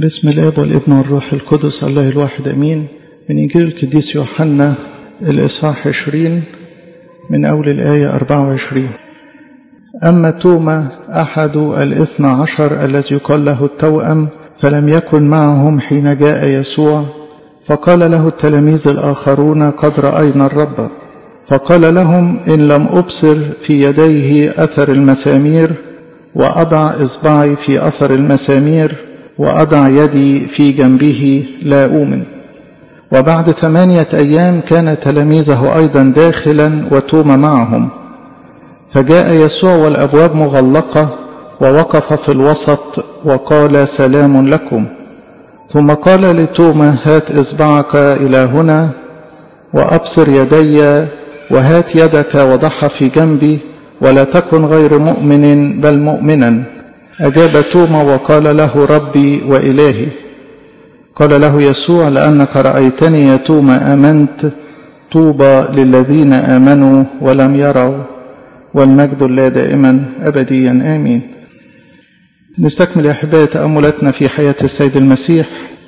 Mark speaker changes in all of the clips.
Speaker 1: بسم الاب والابن والروح القدس الله الواحد امين من انجيل القديس يوحنا الاصحاح 20 من اول الايه 24 اما توما احد الاثنى عشر الذي يقال له التوأم فلم يكن معهم حين جاء يسوع فقال له التلاميذ الاخرون قد راينا الرب فقال لهم ان لم ابصر في يديه اثر المسامير واضع اصبعي في اثر المسامير وأضع يدي في جنبه لا أؤمن وبعد ثمانية أيام كان تلاميذه أيضا داخلا وتوما معهم فجاء يسوع والأبواب مغلقة ووقف في الوسط وقال سلام لكم ثم قال لتوما هات إصبعك إلى هنا وأبصر يدي وهات يدك وضعها في جنبي ولا تكن غير مؤمن بل مؤمنا أجاب توما وقال له ربي وإلهي قال له يسوع لأنك رأيتني يا توما آمنت طوبى للذين آمنوا ولم يروا والمجد لا دائما أبديا آمين نستكمل يا أحبائي تأملاتنا في حياة السيد المسيح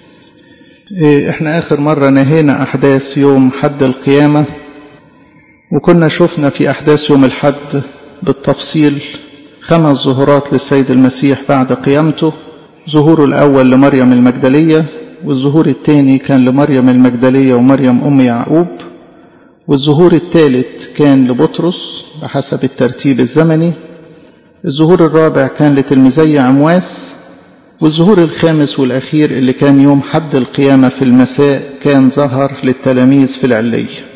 Speaker 1: احنا آخر مرة نهينا أحداث يوم حد القيامة وكنا شفنا في أحداث يوم الحد بالتفصيل خمس ظهورات للسيد المسيح بعد قيامته ظهوره الأول لمريم المجدلية والظهور الثاني كان لمريم المجدلية ومريم أم يعقوب والظهور الثالث كان لبطرس بحسب الترتيب الزمني الظهور الرابع كان لتلميذي عمواس والظهور الخامس والأخير اللي كان يوم حد القيامة في المساء كان ظهر للتلاميذ في العلية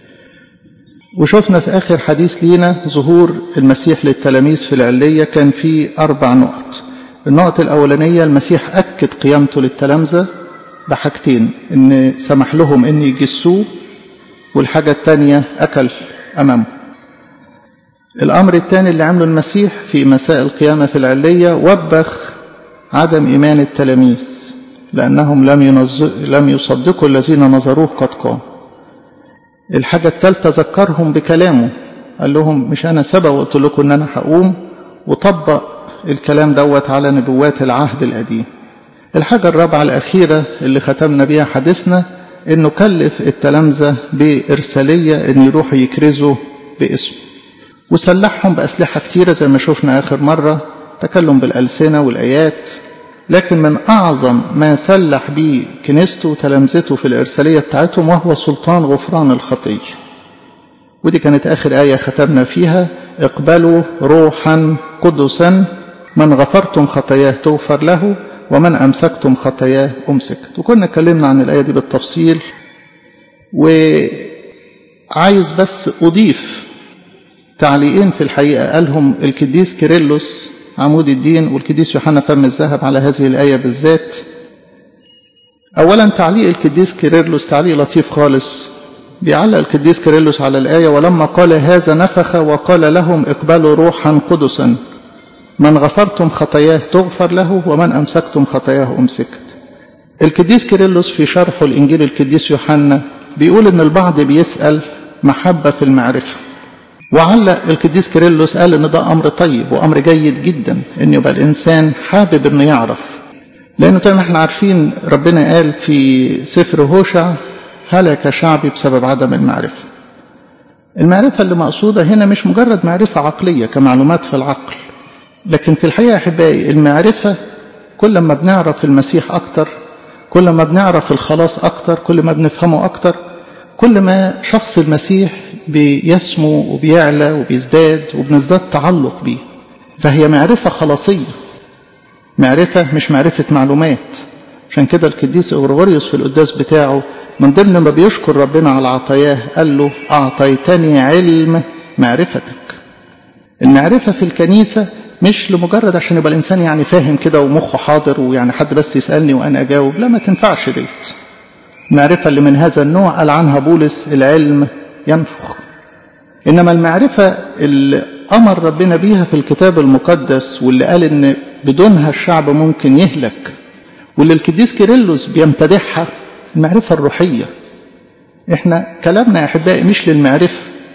Speaker 1: وشفنا في آخر حديث لينا ظهور المسيح للتلاميذ في العلية كان في أربع نقط النقطة الأولانية المسيح أكد قيامته للتلامذة بحاجتين إن سمح لهم إن يجسوه والحاجة الثانية أكل أمامه الأمر الثاني اللي عمله المسيح في مساء القيامة في العلية وبخ عدم إيمان التلاميذ لأنهم لم, ينظ... لم يصدقوا الذين نظروه قد قام الحاجة الثالثة ذكرهم بكلامه قال لهم مش أنا سبق وقلت لكم إن أنا هقوم وطبق الكلام دوت على نبوات العهد القديم الحاجة الرابعة الأخيرة اللي ختمنا بيها حديثنا إنه كلف التلامذة بإرسالية إن يروحوا يكرزوا باسمه وسلحهم بأسلحة كتيرة زي ما شفنا آخر مرة تكلم بالألسنة والآيات لكن من أعظم ما سلح به كنيسته وتلامذته في الإرسالية بتاعتهم وهو سلطان غفران الخطية ودي كانت آخر آية ختمنا فيها اقبلوا روحا قدسا من غفرتم خطاياه تغفر له ومن أمسكتم خطاياه أمسكت وكنا اتكلمنا عن الآية دي بالتفصيل وعايز بس أضيف تعليقين في الحقيقة قالهم القديس كيرلس عمود الدين والقديس يوحنا فم الذهب على هذه الآية بالذات أولا تعليق القديس كيرلس تعليق لطيف خالص بيعلق القديس كيرلس على الآية ولما قال هذا نفخ وقال لهم اقبلوا روحا قدسا من غفرتم خطاياه تغفر له ومن أمسكتم خطاياه أمسكت القديس كيرلس في شرحه الإنجيل القديس يوحنا بيقول إن البعض بيسأل محبة في المعرفة وعلق القديس كيرلس قال ان ده امر طيب وامر جيد جدا ان يبقى الانسان حابب انه يعرف لانه زي ما احنا عارفين ربنا قال في سفر هوشع هلك شعبي بسبب عدم المعرفه المعرفه اللي مقصوده هنا مش مجرد معرفه عقليه كمعلومات في العقل لكن في الحقيقه احبائي المعرفه كل ما بنعرف المسيح اكتر كل ما بنعرف الخلاص اكتر كل ما بنفهمه اكتر كل ما شخص المسيح بيسمو وبيعلى وبيزداد وبنزداد تعلق بيه فهي معرفة خلاصية معرفة مش معرفة معلومات عشان كده القديس أغرغوريوس في القداس بتاعه من ضمن ما بيشكر ربنا على عطاياه قال له أعطيتني علم معرفتك المعرفة في الكنيسة مش لمجرد عشان يبقى الإنسان يعني فاهم كده ومخه حاضر ويعني حد بس يسألني وأنا أجاوب لا ما تنفعش ديت المعرفة اللي من هذا النوع قال عنها بولس العلم ينفخ إنما المعرفة اللي أمر ربنا بيها في الكتاب المقدس واللي قال إن بدونها الشعب ممكن يهلك واللي القديس كيرلس بيمتدحها المعرفة الروحية إحنا كلامنا يا أحبائي مش للمعرفة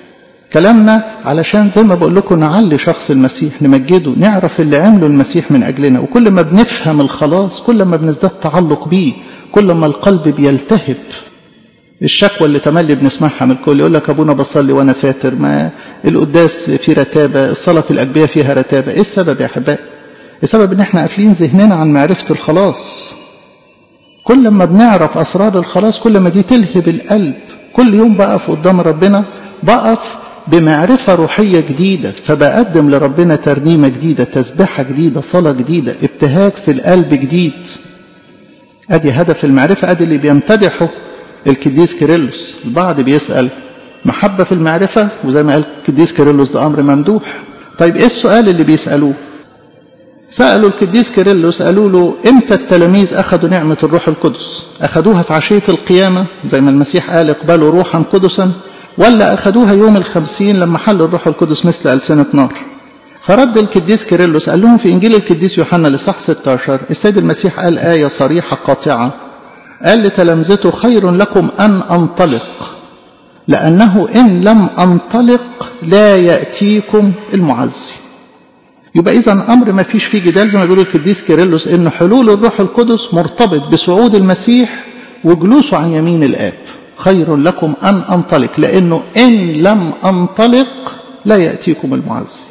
Speaker 1: كلامنا علشان زي ما بقول لكم نعلي شخص المسيح نمجده نعرف اللي عمله المسيح من أجلنا وكل ما بنفهم الخلاص كل ما بنزداد تعلق بيه كل ما القلب بيلتهب الشكوى اللي تملي بنسمعها من الكل يقول لك ابونا بصلي وانا فاتر ما القداس في رتابه الصلاه في الاجبيه فيها رتابه ايه السبب يا احبائي السبب ان احنا قافلين ذهننا عن معرفه الخلاص كل ما بنعرف اسرار الخلاص كل ما دي تلهب القلب كل يوم بقف قدام ربنا بقف بمعرفة روحية جديدة فبقدم لربنا ترنيمة جديدة تسبحة جديدة صلاة جديدة ابتهاج في القلب جديد ادي هدف المعرفة ادي اللي بيمتدحه الكديس كيرلس البعض بيسأل محبة في المعرفة وزي ما قال الكديس كيرلس ده أمر ممدوح طيب إيه السؤال اللي بيسألوه سألوا الكديس كيرلس قالوا له إمتى التلاميذ أخذوا نعمة الروح القدس أخذوها في عشية القيامة زي ما المسيح قال اقبلوا روحا قدسا ولا أخذوها يوم الخمسين لما حل الروح القدس مثل ألسنة نار فرد الكديس كيرلس قال لهم في إنجيل الكديس يوحنا لصح 16 السيد المسيح قال آية صريحة قاطعة قال لتلامذته خير لكم أن أنطلق لأنه إن لم أنطلق لا يأتيكم المعزي يبقى إذا أمر ما فيش فيه جدال زي ما بيقول القديس كيرلس إن حلول الروح القدس مرتبط بصعود المسيح وجلوسه عن يمين الآب خير لكم أن أنطلق لأنه إن لم أنطلق لا يأتيكم المعزي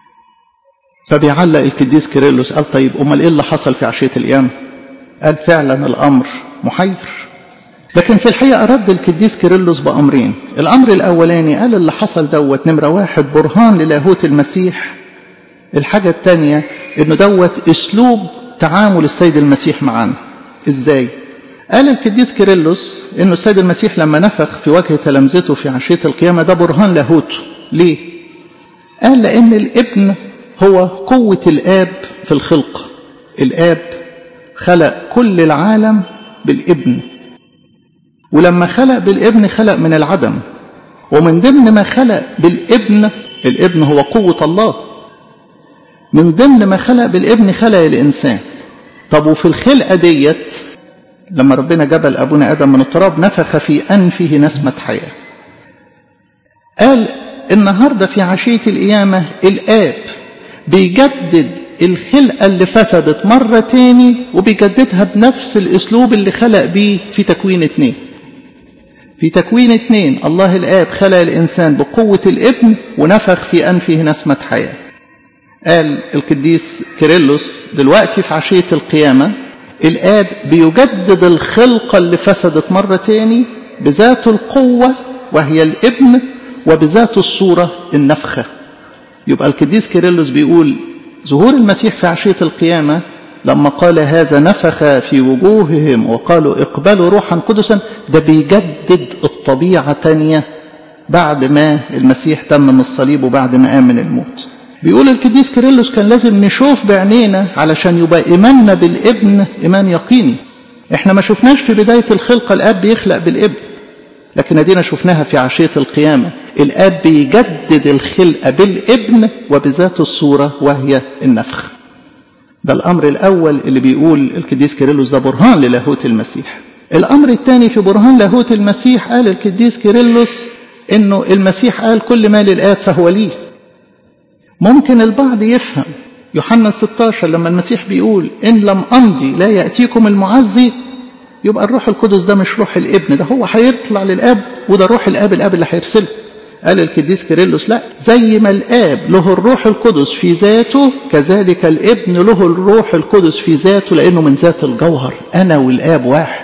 Speaker 1: فبيعلق القديس كيرلس قال طيب أمال إيه اللي حصل في عشية القيامة قال فعلا الأمر محير لكن في الحقيقة رد القديس كيرلس بأمرين الأمر الأولاني قال اللي حصل دوت نمرة واحد برهان للاهوت المسيح الحاجة الثانية إنه دوت أسلوب تعامل السيد المسيح معانا إزاي؟ قال القديس كيرلس إنه السيد المسيح لما نفخ في وجه تلامذته في عشية القيامة ده برهان لاهوته ليه؟ قال لأن الابن هو قوة الآب في الخلق الآب خلق كل العالم بالابن ولما خلق بالابن خلق من العدم ومن ضمن ما خلق بالابن الابن هو قوة الله من ضمن ما خلق بالابن خلق الإنسان طب وفي الخلقة ديت لما ربنا جبل أبونا آدم من التراب نفخ في أنفه نسمة حياة قال النهاردة في عشية القيامة الآب بيجدد الخلقة اللي فسدت مرة تاني وبيجددها بنفس الأسلوب اللي خلق بيه في تكوين اتنين في تكوين اتنين الله الآب خلق الإنسان بقوة الابن ونفخ في أنفه نسمة حياة قال القديس كيرلس دلوقتي في عشية القيامة الآب بيجدد الخلقة اللي فسدت مرة تاني بذات القوة وهي الابن وبذات الصورة النفخة يبقى القديس كيرلس بيقول ظهور المسيح في عشية القيامة لما قال هذا نفخ في وجوههم وقالوا اقبلوا روحا قدسا ده بيجدد الطبيعة تانية بعد ما المسيح تم من الصليب وبعد ما قام من الموت بيقول القديس كيرلس كان لازم نشوف بعينينا علشان يبقى إيماننا بالابن إيمان يقيني احنا ما شفناش في بداية الخلقة الأب بيخلق بالابن لكن ادينا شفناها في عشية القيامة الآب بيجدد الخلقة بالابن وبذات الصورة وهي النفخ ده الأمر الأول اللي بيقول القديس كيرلس ده برهان للاهوت المسيح الأمر الثاني في برهان لاهوت المسيح قال القديس كيرلس إنه المسيح قال كل ما للآب فهو ليه ممكن البعض يفهم يوحنا 16 لما المسيح بيقول إن لم أمضي لا يأتيكم المعزي يبقى الروح القدس ده مش روح الابن ده هو هيطلع للاب وده روح الاب الاب اللي هيرسله قال القديس كيرلس لا زي ما الاب له الروح القدس في ذاته كذلك الابن له الروح القدس في ذاته لانه من ذات الجوهر انا والاب واحد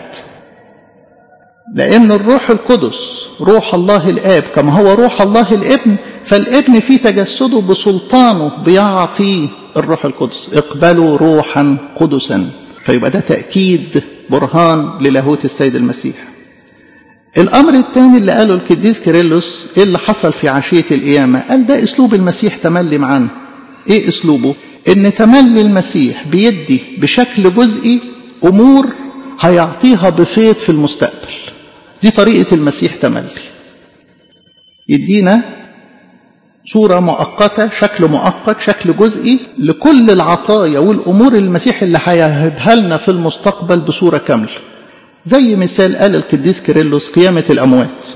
Speaker 1: لان الروح القدس روح الله الاب كما هو روح الله الابن فالابن في تجسده بسلطانه بيعطي الروح القدس اقبلوا روحا قدسا فيبقى ده تاكيد برهان للاهوت السيد المسيح الأمر الثاني اللي قاله القديس كيرلس إيه اللي حصل في عشية القيامة قال ده أسلوب المسيح تملي معانا إيه أسلوبه إن تملي المسيح بيدي بشكل جزئي أمور هيعطيها بفيض في المستقبل دي طريقة المسيح تملي يدينا صورة مؤقتة شكل مؤقت شكل جزئي لكل العطايا والأمور المسيح اللي هيهبها لنا في المستقبل بصورة كاملة زي مثال قال القديس كيرلس قيامة الأموات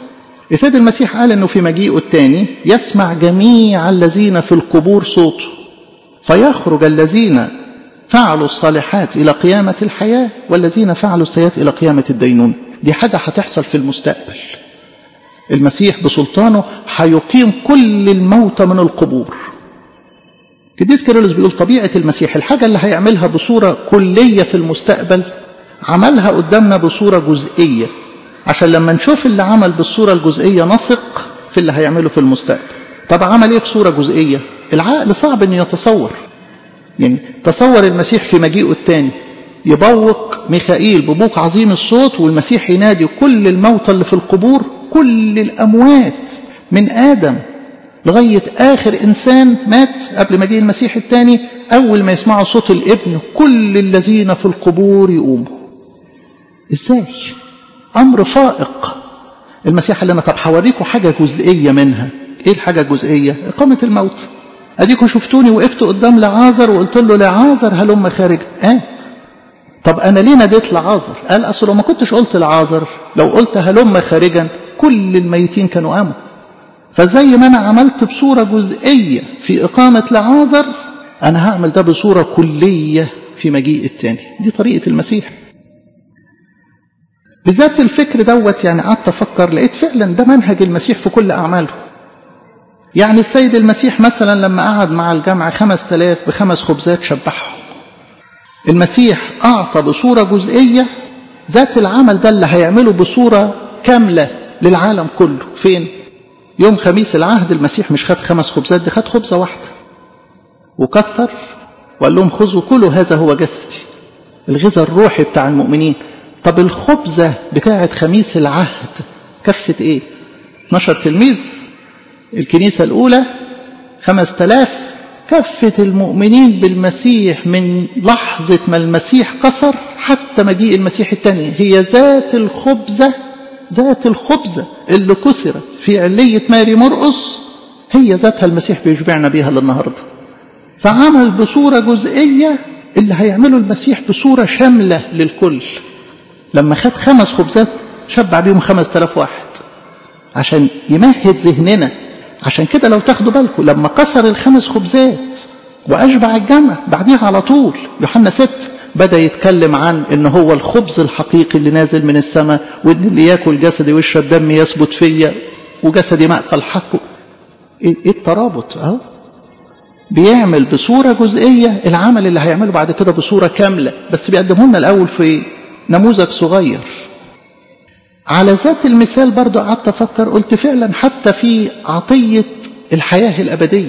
Speaker 1: السيد المسيح قال انه في مجيئه الثاني يسمع جميع الذين في القبور صوته فيخرج الذين فعلوا الصالحات الى قيامه الحياه والذين فعلوا السيئات الى قيامه الدينون دي حاجه هتحصل في المستقبل المسيح بسلطانه هيقيم كل الموتى من القبور قديس كيرلس بيقول طبيعه المسيح الحاجه اللي هيعملها بصوره كليه في المستقبل عملها قدامنا بصوره جزئيه عشان لما نشوف اللي عمل بالصورة الجزئية نثق في اللي هيعمله في المستقبل طب عمل ايه في صورة جزئية العقل صعب انه يتصور يعني تصور المسيح في مجيئه الثاني يبوق ميخائيل ببوق عظيم الصوت والمسيح ينادي كل الموتى اللي في القبور كل الأموات من آدم لغاية آخر إنسان مات قبل مجيء المسيح الثاني أول ما يسمعوا صوت الابن كل الذين في القبور يقوموا إزاي؟ أمر فائق المسيح قال لنا طب هوريكم حاجة جزئية منها إيه الحاجة الجزئية إقامة الموت أديكم شفتوني وقفت قدام لعازر وقلت له لعازر هلم خارج آه طب أنا ليه ناديت لعازر قال أصل لو ما كنتش قلت لعازر لو قلت هلم خارجا كل الميتين كانوا قاموا فزي ما أنا عملت بصورة جزئية في إقامة لعازر أنا هعمل ده بصورة كلية في مجيء التاني دي طريقة المسيح بذات الفكر دوت يعني قعدت افكر لقيت فعلا ده منهج المسيح في كل اعماله يعني السيد المسيح مثلا لما قعد مع الجمع خمس تلاف بخمس خبزات شبعهم المسيح اعطى بصورة جزئية ذات العمل ده اللي هيعمله بصورة كاملة للعالم كله فين يوم خميس العهد المسيح مش خد خمس خبزات ده خد خبزة واحدة وكسر وقال لهم خذوا كلوا هذا هو جسدي الغذاء الروحي بتاع المؤمنين طب الخبزة بتاعة خميس العهد كفة ايه 12 تلميذ الكنيسة الأولى خمس تلاف كفة المؤمنين بالمسيح من لحظة ما المسيح كسر حتى مجيء المسيح الثاني هي ذات الخبزة ذات الخبزة اللي كسرت في علية ماري مرقص هي ذاتها المسيح بيشبعنا بيها للنهاردة فعمل بصورة جزئية اللي هيعمله المسيح بصورة شاملة للكل لما خد خمس خبزات شبع بيهم خمس تلاف واحد عشان يمهد ذهننا عشان كده لو تاخدوا بالكم لما كسر الخمس خبزات وأشبع الجمع بعديها على طول يوحنا ست بدأ يتكلم عن ان هو الخبز الحقيقي اللي نازل من السماء وان اللي ياكل جسدي ويشرب دمي يثبت فيا وجسدي مأكل حقه ايه الترابط اهو بيعمل بصورة جزئية العمل اللي هيعمله بعد كده بصورة كاملة بس بيقدمه لنا الأول في نموذج صغير على ذات المثال برضو قعدت أفكر قلت فعلا حتى في عطية الحياة الأبدية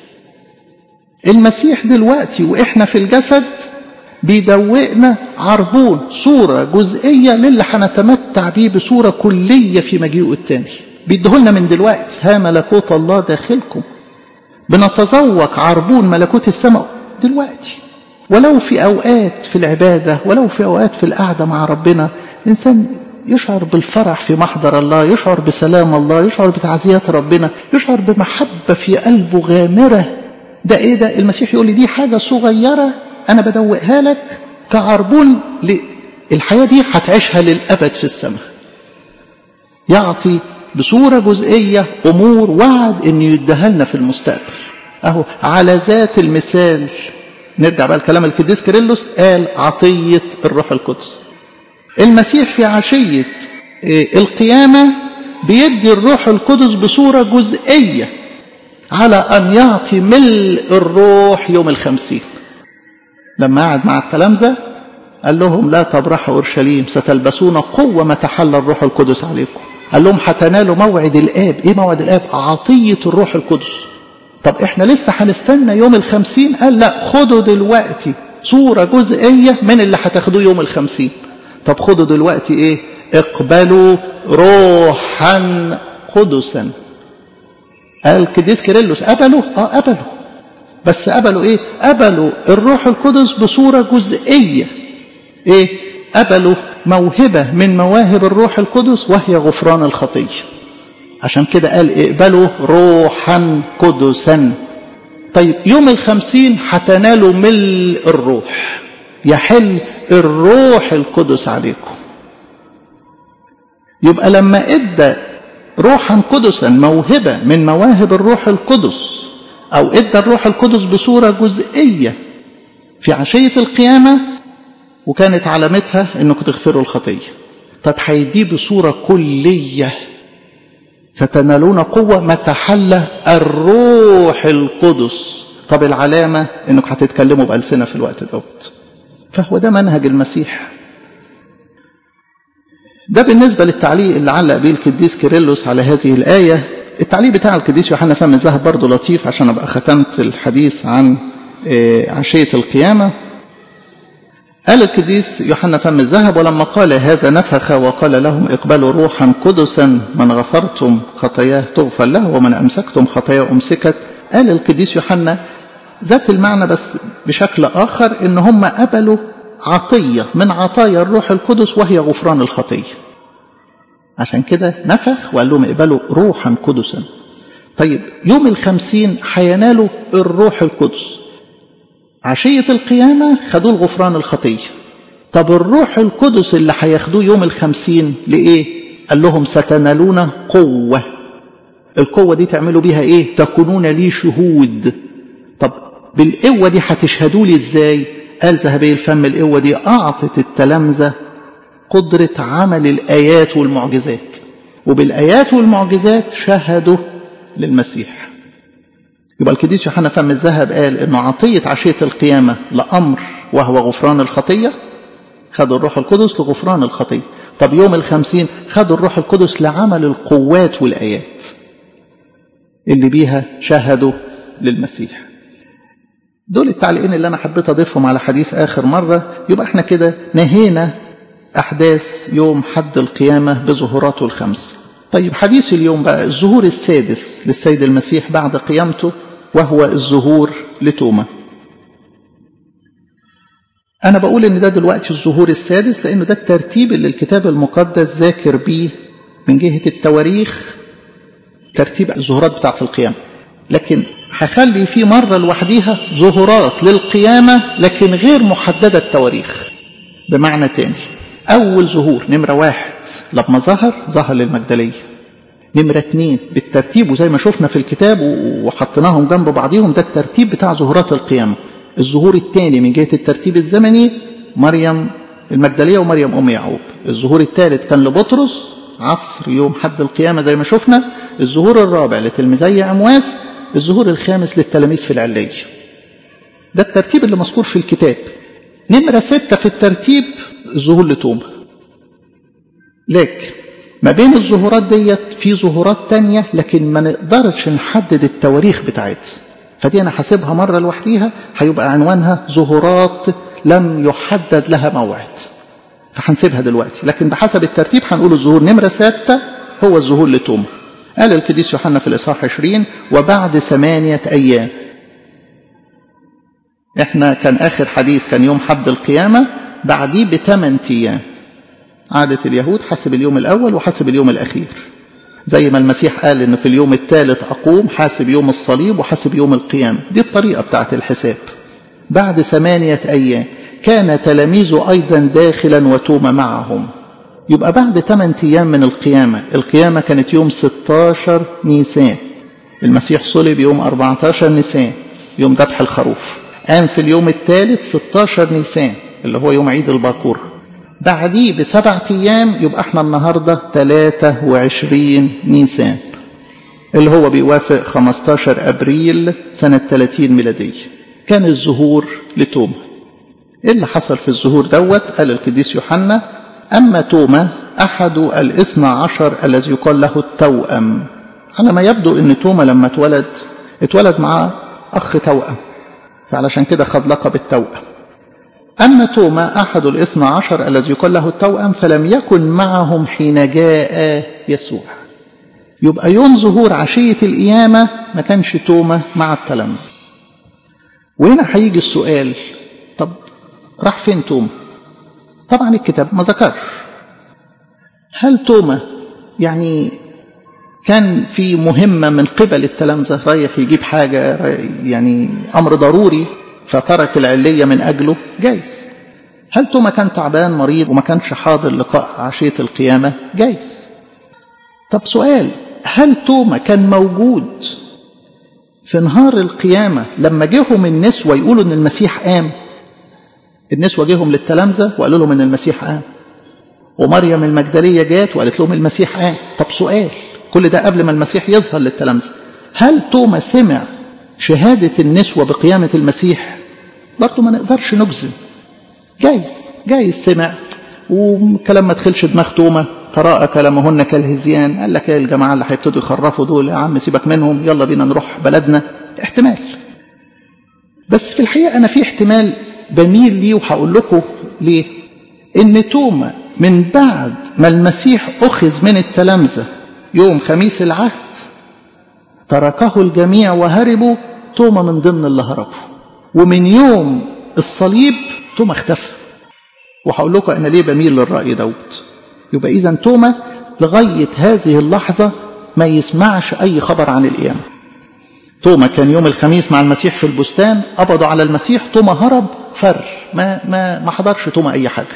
Speaker 1: المسيح دلوقتي وإحنا في الجسد بيدوقنا عربون صورة جزئية للي هنتمتع بيه بصورة كلية في مجيئه التاني بيديهولنا من دلوقتي ها ملكوت الله داخلكم بنتذوق عربون ملكوت السماء دلوقتي ولو في أوقات في العبادة ولو في أوقات في القعدة مع ربنا الإنسان يشعر بالفرح في محضر الله يشعر بسلام الله يشعر بتعزيات ربنا يشعر بمحبة في قلبه غامرة ده إيه ده المسيح يقول لي دي حاجة صغيرة أنا بدوقها لك كعربون الحياة دي هتعيشها للأبد في السماء يعطي بصورة جزئية أمور وعد أن يديها لنا في المستقبل أهو على ذات المثال نرجع بقى لكلام القديس كيرلس قال عطية الروح القدس المسيح في عشية القيامة بيدي الروح القدس بصورة جزئية على أن يعطي ملء الروح يوم الخمسين لما قعد مع التلامذة قال لهم لا تبرحوا أورشليم ستلبسون قوة ما تحل الروح القدس عليكم قال لهم هتنالوا موعد الآب إيه موعد الآب عطية الروح القدس طب إحنا لسه هنستنى يوم الخمسين قال لا خدوا دلوقتي صورة جزئية من اللي هتاخدوه يوم الخمسين طب خدوا دلوقتي إيه اقبلوا روحا قدسا قال كديس كيرلس قبلوا اه قبلوا بس قبلوا ايه قبلوا الروح القدس بصورة جزئية ايه قبلوا موهبة من مواهب الروح القدس وهي غفران الخطية عشان كده قال اقبلوا روحا قدسا طيب يوم الخمسين هتنالوا ملء الروح يحل الروح القدس عليكم يبقى لما ادى روحا قدسا موهبة من مواهب الروح القدس أو إدى الروح القدس بصورة جزئية في عشية القيامة وكانت علامتها إنكم تغفروا الخطية طب هيديه بصورة كلية ستنالون قوة متى حل الروح القدس طب العلامة إنك هتتكلموا بألسنة في الوقت دوت فهو ده منهج المسيح ده بالنسبة للتعليق اللي علق به القديس كيرلس على هذه الآية التعليق بتاع القديس يوحنا فم الذهب برضه لطيف عشان أبقى ختمت الحديث عن عشية القيامة قال القديس يوحنا فم الذهب ولما قال هذا نفخ وقال لهم اقبلوا روحا قدسا من غفرتم خطاياه تغفر له ومن أمسكتم خطاياه أمسكت قال القديس يوحنا ذات المعنى بس بشكل آخر إن هم قبلوا عطية من عطايا الروح القدس وهي غفران الخطية عشان كده نفخ وقال لهم اقبلوا روحا قدسا طيب يوم الخمسين هينالوا الروح القدس عشية القيامة خدوا الغفران الخطية طب الروح القدس اللي هياخدوه يوم الخمسين لإيه قال لهم ستنالون قوة القوة دي تعملوا بيها إيه تكونون لي شهود طب بالقوة دي هتشهدوا لي إزاي قال ذهبي الفم القوة دي أعطت التلامذة قدرة عمل الآيات والمعجزات وبالآيات والمعجزات شهدوا للمسيح يبقى القديس يوحنا فم الذهب قال انه عطيه عشيه القيامه لامر وهو غفران الخطيه خدوا الروح القدس لغفران الخطيه طب يوم الخمسين خدوا الروح القدس لعمل القوات والايات اللي بيها شهدوا للمسيح دول التعليقين اللي انا حبيت اضيفهم على حديث اخر مره يبقى احنا كده نهينا احداث يوم حد القيامه بظهوراته الخمس طيب حديث اليوم بقى الظهور السادس للسيد المسيح بعد قيامته وهو الظهور لتوما أنا بقول إن ده دلوقتي الظهور السادس لأنه ده الترتيب اللي الكتاب المقدس ذاكر بيه من جهة التواريخ ترتيب الظهورات بتاعة القيامة لكن هخلي في مرة لوحديها ظهورات للقيامة لكن غير محددة التواريخ بمعنى تاني أول ظهور نمرة واحد لما ظهر ظهر للمجدلية نمرة اتنين بالترتيب وزي ما شفنا في الكتاب وحطيناهم جنب بعضهم ده الترتيب بتاع ظهورات القيامة الظهور الثاني من جهة الترتيب الزمني مريم المجدلية ومريم أم يعقوب الظهور الثالث كان لبطرس عصر يوم حد القيامة زي ما شفنا الظهور الرابع لتلميذي أمواس الظهور الخامس للتلاميذ في العلية ده الترتيب اللي مذكور في الكتاب نمرة ستة في الترتيب الظهور لتوما لكن ما بين الظهورات ديت في ظهورات تانية لكن ما نقدرش نحدد التواريخ بتاعتها فدي انا حاسبها مرة لوحديها هيبقى عنوانها ظهورات لم يحدد لها موعد فهنسيبها دلوقتي لكن بحسب الترتيب هنقول الظهور نمرة ستة هو الظهور لتوما قال القديس يوحنا في الإصحاح 20 وبعد ثمانية أيام احنا كان آخر حديث كان يوم حد القيامة بعديه بثمان أيام عادة اليهود حسب اليوم الأول وحسب اليوم الأخير زي ما المسيح قال إن في اليوم الثالث أقوم حاسب يوم الصليب وحاسب يوم القيامة دي الطريقة بتاعت الحساب بعد ثمانية أيام كان تلاميذه أيضا داخلا وتوما معهم يبقى بعد 8 أيام من القيامة القيامة كانت يوم 16 نيسان المسيح صلب يوم 14 نيسان يوم ذبح الخروف قام في اليوم الثالث 16 نيسان اللي هو يوم عيد الباكور بعديه بسبعة أيام يبقى احنا النهاردة 23 نيسان اللي هو بيوافق 15 أبريل سنة 30 ميلادية كان الظهور لتوما ايه اللي حصل في الظهور دوت قال القديس يوحنا أما توما أحد الاثنى عشر الذي يقال له التوأم على ما يبدو أن توما لما اتولد اتولد معاه أخ توأم فعلشان كده خد لقب التوأم أما توما أحد الاثنى عشر الذي يقال له التوأم فلم يكن معهم حين جاء يسوع يبقى يوم ظهور عشية القيامة ما كانش توما مع التلامذة وهنا هيجي السؤال طب راح فين توما طبعا الكتاب ما ذكرش هل توما يعني كان في مهمة من قبل التلامذة رايح يجيب حاجة يعني أمر ضروري فترك العلية من أجله جايز هل توما كان تعبان مريض وما كانش حاضر لقاء عشية القيامة جايز طب سؤال هل توما كان موجود في نهار القيامة لما جيهم النسوة يقولوا ان المسيح قام النسوة جيهم للتلامذة وقالوا لهم ان المسيح قام ومريم المجدلية جات وقالت لهم المسيح قام طب سؤال كل ده قبل ما المسيح يظهر للتلامذة هل توما سمع شهادة النسوة بقيامة المسيح برضه ما نقدرش نجزم جايز جايز سمع وكلام ما دخلش دماغ توما تراءى كلامهن كالهزيان قال لك ايه الجماعه اللي هيبتدوا يخرفوا دول يا عم سيبك منهم يلا بينا نروح بلدنا احتمال بس في الحقيقه انا في احتمال بميل ليه وهقول لكم ليه ان توما من بعد ما المسيح اخذ من التلامذه يوم خميس العهد تركه الجميع وهربوا توما من ضمن اللي هربوا ومن يوم الصليب توما اختفى وهقول لكم انا ليه بميل للراي دوت يبقى اذا توما لغايه هذه اللحظه ما يسمعش اي خبر عن القيامه توما كان يوم الخميس مع المسيح في البستان قبضوا على المسيح توما هرب فر ما ما ما حضرش توما اي حاجه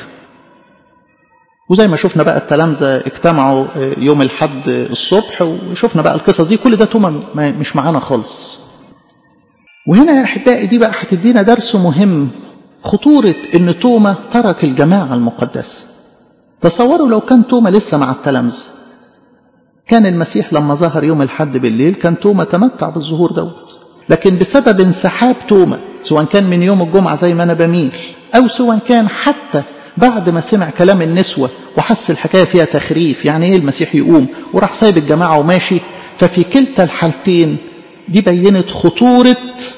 Speaker 1: وزي ما شفنا بقى التلامذه اجتمعوا يوم الحد الصبح وشفنا بقى القصص دي كل ده توما مش معانا خالص وهنا يا احبائي دي بقى هتدينا درس مهم خطورة ان توما ترك الجماعة المقدسة تصوروا لو كان توما لسه مع التلامذة كان المسيح لما ظهر يوم الحد بالليل كان توما تمتع بالظهور دوت لكن بسبب انسحاب توما سواء كان من يوم الجمعة زي ما أنا بميل أو سواء كان حتى بعد ما سمع كلام النسوة وحس الحكاية فيها تخريف يعني إيه المسيح يقوم وراح سايب الجماعة وماشي ففي كلتا الحالتين دي بينت خطورة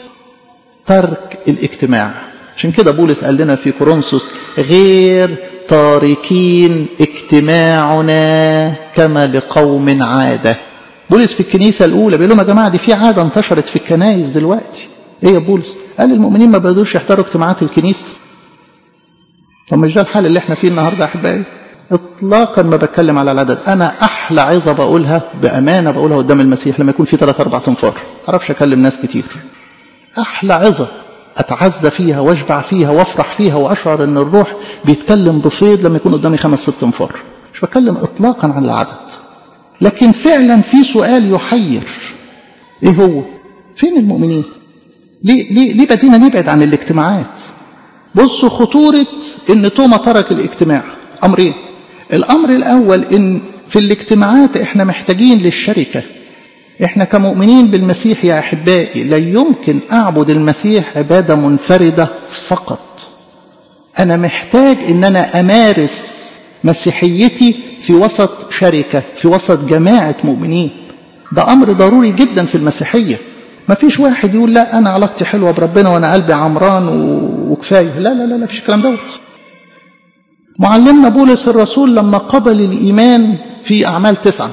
Speaker 1: ترك الاجتماع عشان كده بولس قال لنا في كورنثوس غير تاركين اجتماعنا كما لقوم عادة بولس في الكنيسة الأولى بيقول لهم يا جماعة دي في عادة انتشرت في الكنايس دلوقتي إيه يا بولس؟ قال المؤمنين ما بيقدروش يحضروا اجتماعات الكنيسة طب مش ده الحال اللي احنا فيه النهارده يا أحبائي؟ إطلاقا ما بتكلم على العدد أنا أحلى عظة بقولها بأمانة بقولها قدام المسيح لما يكون في ثلاث أربع تنفار ما أعرفش أكلم ناس كتير أحلى عظة أتعزى فيها واشبع فيها وافرح فيها وأشعر أن الروح بيتكلم بفيض لما يكون قدامي خمس ست انفار مش بتكلم إطلاقا عن العدد لكن فعلا في سؤال يحير إيه هو فين المؤمنين ليه, ليه, ليه بدينا نبعد عن الاجتماعات بصوا خطورة ان توما ترك الاجتماع امرين الامر الاول ان في الاجتماعات احنا محتاجين للشركة احنا كمؤمنين بالمسيح يا احبائي لا يمكن اعبد المسيح عبادة منفردة فقط انا محتاج ان انا امارس مسيحيتي في وسط شركة في وسط جماعة مؤمنين ده امر ضروري جدا في المسيحية ما فيش واحد يقول لا انا علاقتي حلوة بربنا وانا قلبي عمران وكفاية لا لا لا لا فيش الكلام دوت معلمنا بولس الرسول لما قبل الايمان في اعمال تسعه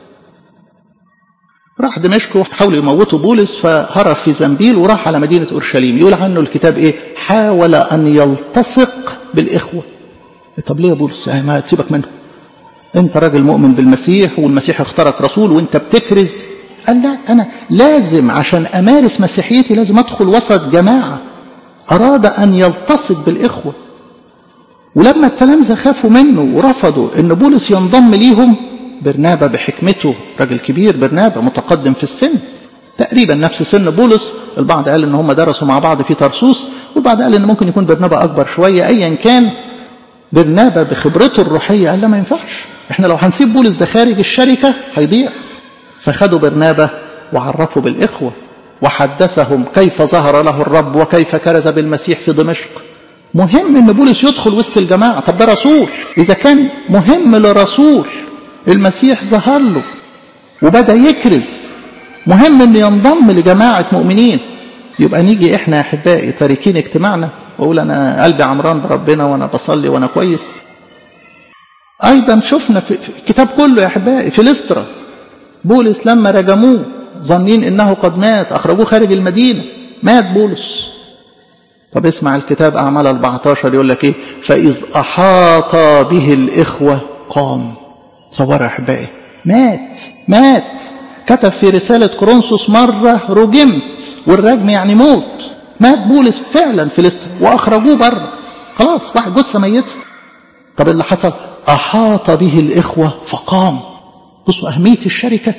Speaker 1: راح دمشق وحاولوا يموتوا بولس فهرب في زنبيل وراح على مدينة أورشليم يقول عنه الكتاب إيه حاول أن يلتصق بالإخوة طب ليه يا بولس يعني ما تسيبك منه أنت راجل مؤمن بالمسيح والمسيح اختارك رسول وأنت بتكرز قال لا أنا لازم عشان أمارس مسيحيتي لازم أدخل وسط جماعة أراد أن يلتصق بالإخوة ولما التلامذة خافوا منه ورفضوا أن بولس ينضم ليهم برنابا بحكمته راجل كبير برنابا متقدم في السن تقريبا نفس سن بولس البعض قال ان هم درسوا مع بعض في ترسوس والبعض قال ان ممكن يكون برنابا اكبر شويه ايا كان برنابا بخبرته الروحيه قال لا ما ينفعش احنا لو هنسيب بولس ده خارج الشركه هيضيع فخدوا برنابا وعرفوا بالاخوه وحدثهم كيف ظهر له الرب وكيف كرز بالمسيح في دمشق مهم ان بولس يدخل وسط الجماعه طب ده رسول اذا كان مهم لرسول المسيح ظهر له وبدا يكرز مهم ان ينضم لجماعه مؤمنين يبقى نيجي احنا يا احبائي تاركين اجتماعنا واقول انا قلبي عمران بربنا وانا بصلي وانا كويس ايضا شفنا في الكتاب كله يا احبائي في لسترا بولس لما رجموه ظنين انه قد مات اخرجوه خارج المدينه مات بولس طب اسمع الكتاب اعمال 14 يقول لك ايه فاذ احاط به الاخوه قام تصور يا احبائي مات مات كتب في رسالة كورنثوس مرة رجمت والرجم يعني موت مات بولس فعلا في لستر وأخرجوه بره خلاص واحد جثة ميتة طب اللي حصل أحاط به الإخوة فقام بصوا أهمية الشركة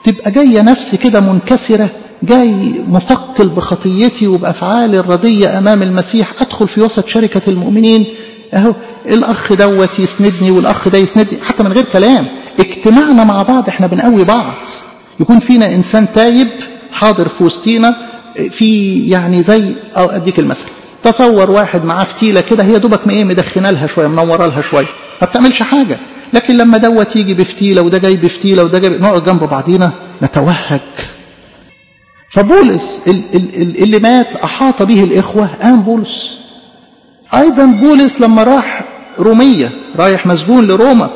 Speaker 1: تبقى جاية نفسي كده منكسرة جاي مثقل بخطيتي وبأفعالي الردية أمام المسيح أدخل في وسط شركة المؤمنين أهو الأخ دوت يسندني والأخ ده يسندني حتى من غير كلام اجتماعنا مع بعض احنا بنقوي بعض يكون فينا إنسان تايب حاضر في وسطينا في يعني زي أو أديك المثل تصور واحد معاه فتيلة كده هي دوبك ما ايه مدخنه لها شوية منورة لها شوية ما بتعملش حاجة لكن لما دوت يجي بفتيلة وده جاي بفتيلة وده جاي نقعد جنب بعضينا نتوهج فبولس اللي مات أحاط به الإخوة قام بولس أيضا بولس لما راح رومية رايح مسجون لروما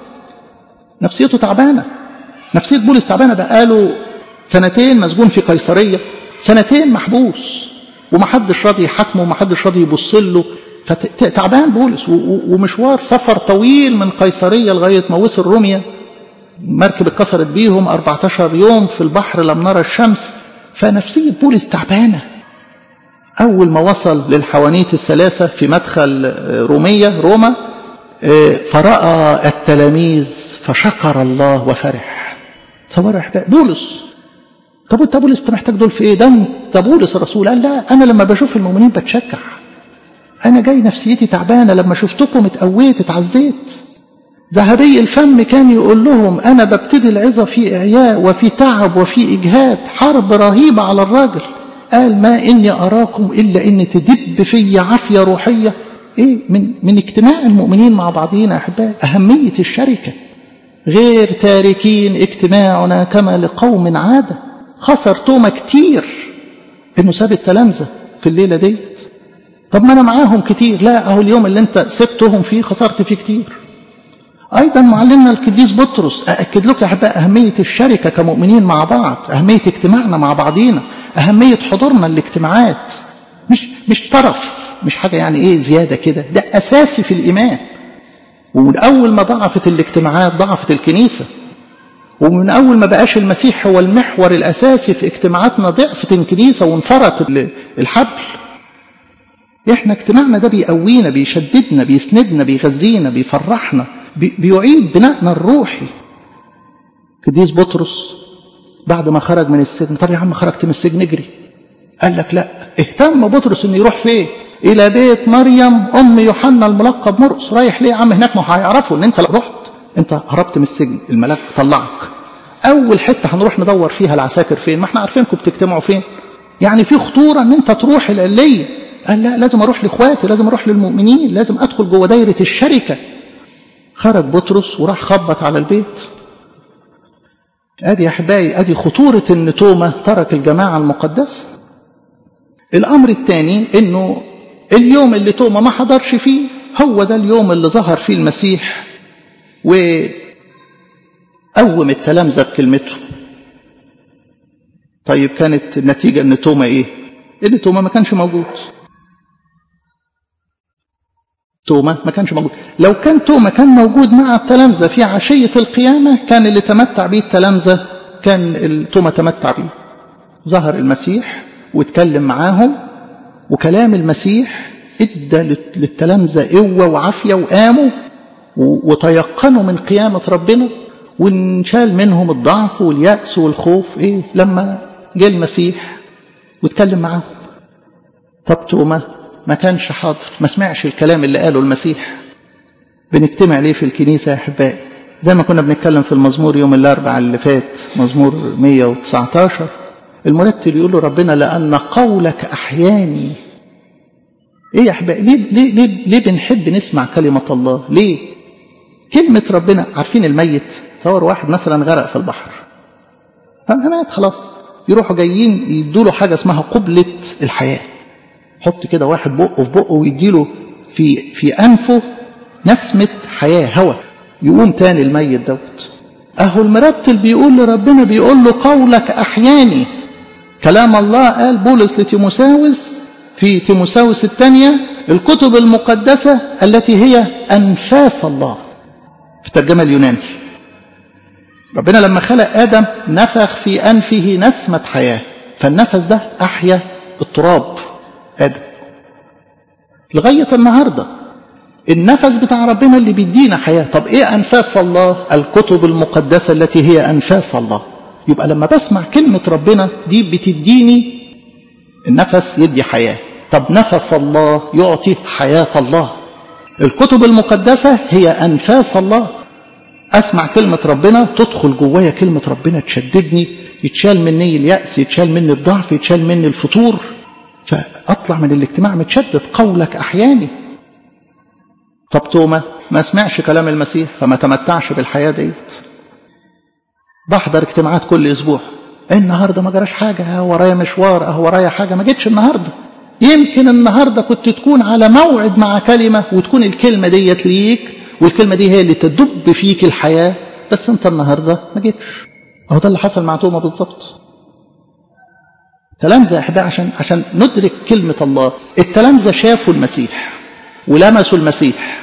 Speaker 1: نفسيته تعبانة نفسية بولس تعبانة بقاله سنتين مسجون في قيصرية سنتين محبوس ومحدش راضي يحاكمه ومحدش راضي يبص له فتعبان بولس ومشوار سفر طويل من قيصرية لغاية ما وصل روميا مركب اتكسرت بيهم 14 يوم في البحر لم نرى الشمس فنفسية بولس تعبانة أول ما وصل للحوانيت الثلاثة في مدخل رومية روما فرأى التلاميذ فشكر الله وفرح تصوروا يا بولس طب انت بولس انت محتاج دول في ايه ده انت بولس الرسول قال لا انا لما بشوف المؤمنين بتشجع انا جاي نفسيتي تعبانه لما شفتكم اتقويت اتعزيت ذهبي الفم كان يقول لهم انا ببتدي العظه في اعياء وفي تعب وفي اجهاد حرب رهيبه على الراجل قال ما اني اراكم الا ان تدب في عافيه روحيه ايه من من اجتماع المؤمنين مع بعضينا يا احبائي اهميه الشركه غير تاركين اجتماعنا كما لقوم عاده خسر توما كتير انه ساب التلامذه في الليله ديت طب ما انا معاهم كتير لا اهو اليوم اللي انت سبتهم فيه خسرت فيه كتير ايضا معلمنا القديس بطرس ااكد لكم يا احباء اهميه الشركه كمؤمنين مع بعض اهميه اجتماعنا مع بعضينا اهميه حضورنا الاجتماعات مش مش طرف مش حاجه يعني ايه زياده كده ده اساسي في الايمان ومن اول ما ضعفت الاجتماعات ضعفت الكنيسه ومن أول ما بقاش المسيح هو المحور الأساسي في اجتماعاتنا ضعفت الكنيسة وانفرط الحبل احنا اجتماعنا ده بيقوينا بيشددنا بيسندنا بيغذينا بيفرحنا بي بيعيد بنائنا الروحي قديس بطرس بعد ما خرج من السجن طب يا عم خرجت من السجن اجري قال لك لا اهتم بطرس انه يروح فين الى بيت مريم ام يوحنا الملقب مرقس رايح ليه يا عم هناك ما هيعرفوا ان انت رحت انت هربت من السجن الملاك طلعك اول حته هنروح ندور فيها العساكر فين ما احنا عارفينكم بتجتمعوا فين يعني في خطوره ان انت تروح العليه قال لا لازم اروح لاخواتي لازم اروح للمؤمنين لازم ادخل جوه دايره الشركه خرج بطرس وراح خبط على البيت ادي يا احبائي ادي خطوره ان توما ترك الجماعه المقدسه الامر الثاني انه اليوم اللي توما ما حضرش فيه هو ده اليوم اللي ظهر فيه المسيح وقوم التلامذة بكلمته طيب كانت النتيجة ان توما ايه ان توما ما كانش موجود توما ما كانش موجود لو كان توما كان موجود مع التلامذة في عشية القيامة كان اللي تمتع به التلامذة كان توما تمتع به ظهر المسيح واتكلم معاهم وكلام المسيح ادى للتلامذة قوة وعافية وقاموا وتيقنوا من قيامة ربنا وانشال منهم الضعف واليأس والخوف ايه لما جه المسيح واتكلم معاهم طب توما ما كانش حاضر ما سمعش الكلام اللي قاله المسيح بنجتمع ليه في الكنيسة يا أحبائي زي ما كنا بنتكلم في المزمور يوم الأربعاء اللي فات مزمور 119 المرتل يقول له ربنا لأن قولك أحياني ايه يا احبائي ليه, ليه, ليه, ليه بنحب نسمع كلمة الله ليه كلمة ربنا عارفين الميت تصور واحد مثلا غرق في البحر فمات خلاص يروحوا جايين يدوا له حاجة اسمها قبلة الحياة حط كده واحد بقه في بقه ويديله في في أنفه نسمة حياة هوا يقوم تاني الميت دوت أهو المرتل بيقول لربنا بيقول له قولك أحياني كلام الله قال بولس لتيموساوس في تيموساوس الثانية الكتب المقدسة التي هي أنفاس الله في الترجمة اليوناني ربنا لما خلق آدم نفخ في أنفه نسمة حياة فالنفس ده أحيا التراب آدم لغاية النهاردة النفس بتاع ربنا اللي بيدينا حياة طب إيه أنفاس الله الكتب المقدسة التي هي أنفاس الله يبقى لما بسمع كلمة ربنا دي بتديني النفس يدي حياة طب نفس الله يعطي حياة الله الكتب المقدسة هي أنفاس الله أسمع كلمة ربنا تدخل جوايا كلمة ربنا تشددني يتشال مني اليأس يتشال مني الضعف يتشال مني الفتور فأطلع من الاجتماع متشدد قولك أحياني طب توما ما سمعش كلام المسيح فما تمتعش بالحياة ديت بحضر اجتماعات كل أسبوع النهاردة ما جراش حاجة اه ورايا مشوار اه ورايا حاجة ما جيتش النهاردة يمكن النهاردة كنت تكون على موعد مع كلمة وتكون الكلمة ديت ليك والكلمة دي هي اللي تدب فيك الحياة بس انت النهاردة ما جيتش اهو ده اللي حصل مع توما بالظبط تلامذة احبائي عشان عشان ندرك كلمة الله التلامذة شافوا المسيح ولمسوا المسيح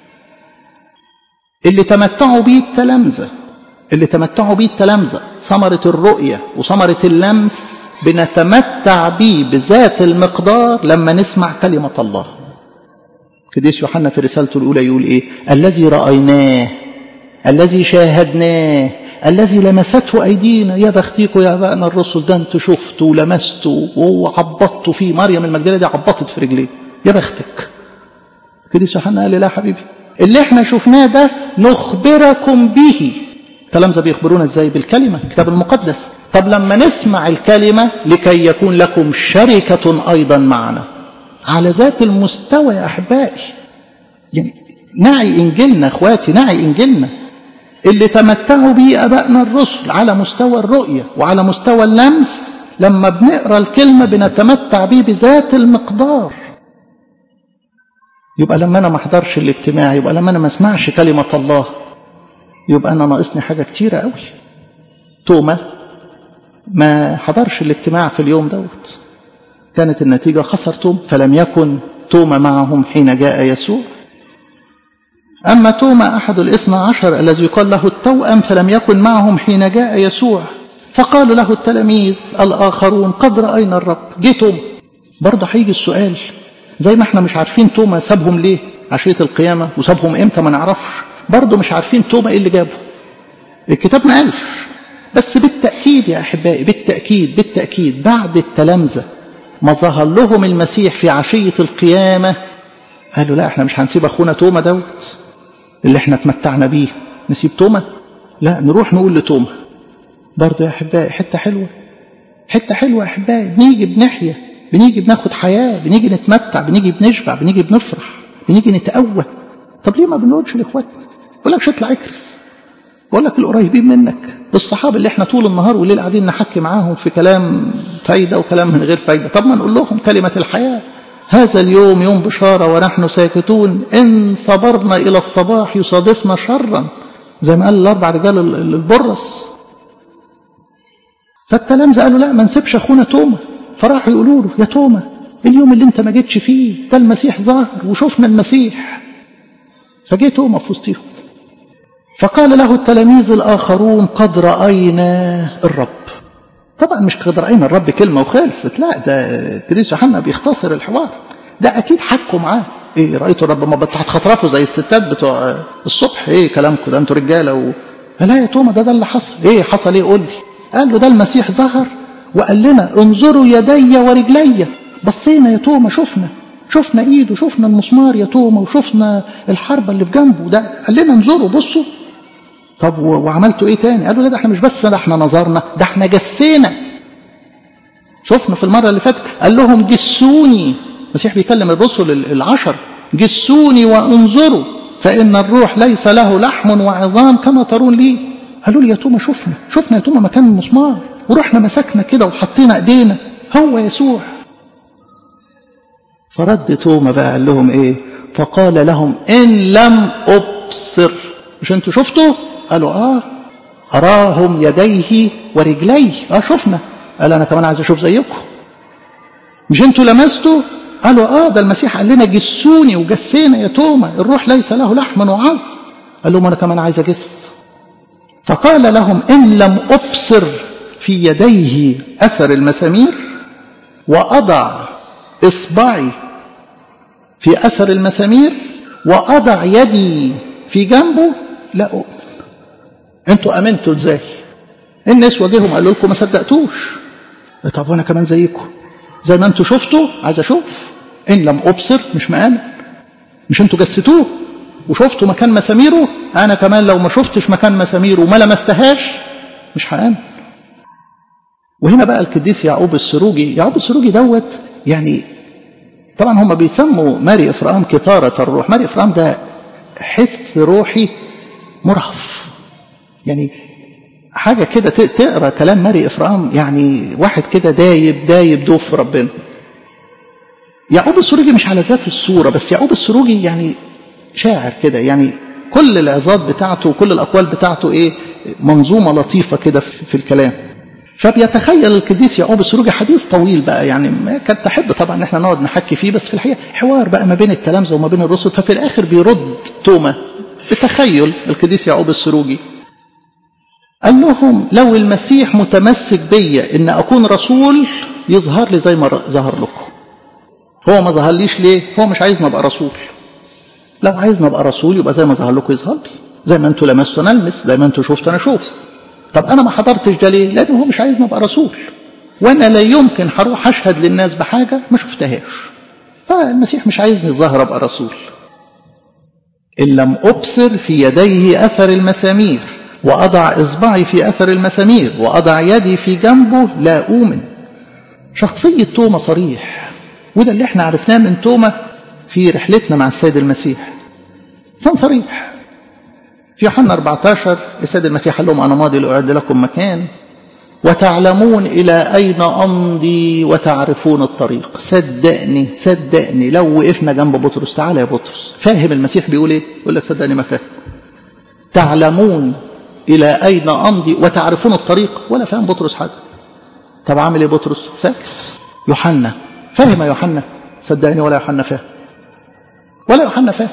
Speaker 1: اللي تمتعوا بيه التلامذة اللي تمتعوا بيه التلامذة ثمرة الرؤية وثمرة اللمس بنتمتع بيه بذات المقدار لما نسمع كلمة الله قديس يوحنا في رسالته الأولى يقول إيه الذي رأيناه الذي شاهدناه الذي لمسته أيدينا يا بختيكوا يا أبائنا الرسل ده أنتوا شفتوا ولمستوا وهو عبطتوا فيه مريم المجدلة دي عبطت في رجليه يا بختك قديس يوحنا قال لي لا حبيبي اللي احنا شفناه ده نخبركم به التلامذة بيخبرونا ازاي بالكلمة الكتاب المقدس طب لما نسمع الكلمة لكي يكون لكم شركة أيضا معنا على ذات المستوى يا أحبائي يعني نعي إنجيلنا أخواتي نعي إنجيلنا اللي تمتعوا به أبائنا الرسل على مستوى الرؤية وعلى مستوى اللمس لما بنقرأ الكلمة بنتمتع به بذات المقدار يبقى لما أنا ما احضرش الاجتماع يبقى لما أنا ما اسمعش كلمة الله يبقى أنا ناقصني حاجة كتيرة قوي توما ما حضرش الاجتماع في اليوم دوت كانت النتيجة خسر توما فلم يكن توما معهم حين جاء يسوع أما توما أحد الاثنى عشر الذي يقال له التوأم فلم يكن معهم حين جاء يسوع فقال له التلاميذ الآخرون قد رأينا الرب جه توما برضه هيجي السؤال زي ما احنا مش عارفين توما سابهم ليه عشية القيامة وسابهم امتى ما نعرفش برضه مش عارفين توما ايه اللي جابه الكتاب ما قالش بس بالتأكيد يا أحبائي بالتأكيد بالتأكيد بعد التلامذة ما ظهر لهم المسيح في عشية القيامة قالوا لا احنا مش هنسيب أخونا توما دوت اللي احنا اتمتعنا بيه نسيب توما لا نروح نقول لتوما برضه يا أحبائي حتة حلوة حتة حلوة يا أحبائي بنيجي بنحيا بنيجي بناخد حياة بنيجي نتمتع بنيجي بنشبع بنيجي بنفرح بنيجي نتقوى طب ليه ما بنقولش لاخواتنا يقول لك مش هطلع اكرس بقول لك القريبين منك الصحابه اللي احنا طول النهار والليل قاعدين نحكي معاهم في كلام فايده وكلام من غير فايده طب ما نقول لهم كلمه الحياه هذا اليوم يوم بشاره ونحن ساكتون ان صبرنا الى الصباح يصادفنا شرا زي ما قال الاربع رجال البرص فالتلامذه قالوا لا ما نسيبش اخونا توما فراحوا يقولوا له يا توما اليوم اللي انت ما جيتش فيه ده المسيح ظهر وشوفنا المسيح فجه توما في وسطهم فقال له التلاميذ الآخرون قد رأينا الرب طبعا مش قد رأينا الرب كلمة وخلصت لا ده قديس يوحنا بيختصر الحوار ده أكيد حكوا معاه إيه رأيتوا الرب ما هتخطرفوا زي الستات بتوع الصبح إيه كلامكم ده أنتوا رجالة و... لا يا توما ده ده اللي حصل إيه حصل إيه قول لي قال له ده المسيح ظهر وقال لنا انظروا يدي ورجلي بصينا يا توما شفنا شفنا ايده شفنا المسمار يا توما وشفنا الحربة اللي في جنبه ده قال لنا انظروا بصوا طب وعملتوا ايه تاني قالوا لا ده احنا مش بس ده احنا نظرنا ده احنا جسينا شفنا في المرة اللي فاتت قال لهم جسوني المسيح بيكلم الرسل العشر جسوني وانظروا فإن الروح ليس له لحم وعظام كما ترون لي قالوا لي يا توما شفنا شفنا يا توما مكان المسمار ورحنا مسكنا كده وحطينا ايدينا هو يسوع فرد توما بقى قال لهم ايه فقال لهم ان لم ابصر مش انتوا شفتوا قالوا اه اراهم يديه ورجليه اه شفنا قال انا كمان عايز اشوف زيكم مش انتوا لمستوا قالوا اه ده المسيح قال لنا جسوني وجسينا يا توما الروح ليس له لحم وعظم قال لهم انا كمان عايز اجس فقال لهم ان لم ابصر في يديه اثر المسامير واضع اصبعي في اثر المسامير واضع يدي في جنبه لا اؤمن انتوا امنتوا ازاي الناس واجههم قالوا لكم ما صدقتوش طب وانا كمان زيكم زي ما انتوا شفتوا عايز اشوف ان لم ابصر مش مآمن مش انتوا جسدوه وشفتوا مكان مساميره انا كمان لو ما شفتش مكان مساميره وما لمستهاش مش هآمن وهنا بقى القديس يعقوب السروجي يعقوب السروجي دوت يعني طبعا هم بيسموا ماري افرام كثارة الروح ماري افرام ده حث روحي مرهف يعني حاجة كده تقرا كلام ماري افرام يعني واحد كده دايب دايب دوب في ربنا يعقوب السروجي مش على ذات الصورة بس يعقوب السروجي يعني شاعر كده يعني كل العظات بتاعته وكل الأقوال بتاعته إيه منظومة لطيفة كده في الكلام فبيتخيل القديس يعقوب السروجي حديث طويل بقى يعني كانت تحب طبعا ان احنا نقعد نحكي فيه بس في الحقيقه حوار بقى ما بين التلامذه وما بين الرسل ففي الاخر بيرد توما بتخيل القديس يعقوب السروجي قال لهم لو المسيح متمسك بيا ان اكون رسول يظهر لي زي ما ظهر لكم هو ما ظهرليش ليه هو مش عايزني ابقى رسول لو عايزني ابقى رسول يبقى زي ما ظهر لكم يظهر لي زي ما انتوا لمستوا انا المس زي ما انتوا شفتوا انا اشوف طب انا ما حضرتش ده ليه لانه هو مش عايزني ابقى رسول وانا لا يمكن هروح اشهد للناس بحاجه ما شفتهاش فالمسيح مش عايزني الظاهر ابقى رسول ان لم ابصر في يديه اثر المسامير واضع اصبعي في اثر المسامير واضع يدي في جنبه لا اؤمن شخصيه توما صريح وده اللي احنا عرفناه من توما في رحلتنا مع السيد المسيح انسان صريح في يوحنا 14 السيد المسيح قال لهم انا ماضي لاعد لكم مكان وتعلمون الى اين امضي وتعرفون الطريق صدقني صدقني لو وقفنا جنب بطرس تعالى يا بطرس فاهم المسيح بيقول ايه يقول لك صدقني ما فاهم تعلمون الى اين امضي وتعرفون الطريق ولا فاهم بطرس حاجه طب عامل ايه بطرس ساكت يوحنا فاهم يا يوحنا صدقني ولا يوحنا فاهم ولا يوحنا فاهم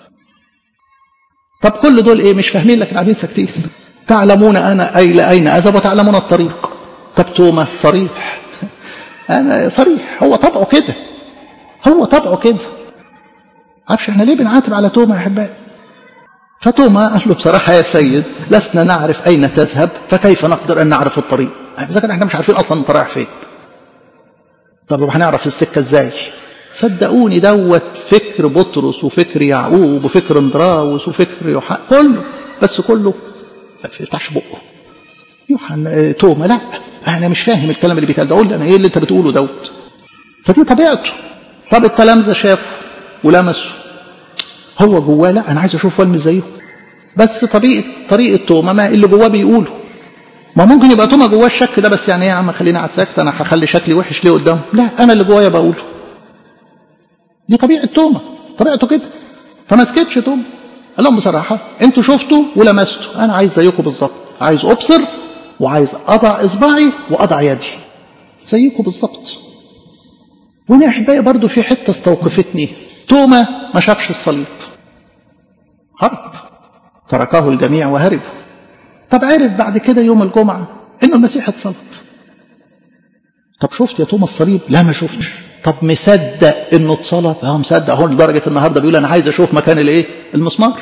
Speaker 1: طب كل دول ايه مش فاهمين لكن قاعدين ساكتين تعلمون انا اي لاين اذهب وتعلمون الطريق طب توما صريح انا صريح هو طبعه كده هو طبعه كده عارفش احنا ليه بنعاتب على توما يا احبائي فتوما قال له بصراحه يا سيد لسنا نعرف اين تذهب فكيف نقدر ان نعرف الطريق اذا كان احنا مش عارفين اصلا انت رايح فين طب هنعرف السكه ازاي صدقوني دوت فكر بطرس وفكر يعقوب وفكر اندراوس وفكر يوحنا كله بس كله ما يفتحش بقه يوحنا توما لا انا مش فاهم الكلام اللي بيتقال ده قول لي انا ايه اللي انت بتقوله دوت فدي طبيعته طب التلامذه شافوا ولمسوا هو جواه لا انا عايز اشوف والمس زيه بس طريقه طريقه توما ما اللي جواه بيقوله ما ممكن يبقى توما جواه الشك ده بس يعني ايه يا عم خليني قاعد ساكت انا هخلي شكلي وحش ليه قدامه لا انا اللي جوايا بقوله دي طبيعه توما طبيعته كده فما سكتش توما قال لهم بصراحه انتوا شفتوا ولمستوا انا عايز زيكم بالظبط عايز ابصر وعايز اضع اصبعي واضع يدي زيكم بالظبط وانا احبائي برضو في حته استوقفتني توما ما شافش الصليب هرب تركه الجميع وهربوا طب عرف بعد كده يوم الجمعه انه المسيح اتصلب طب شفت يا توما الصليب لا ما شفتش طب مصدق انه اتصلب اه مصدق هو لدرجه النهارده بيقول انا عايز اشوف مكان الايه المسمار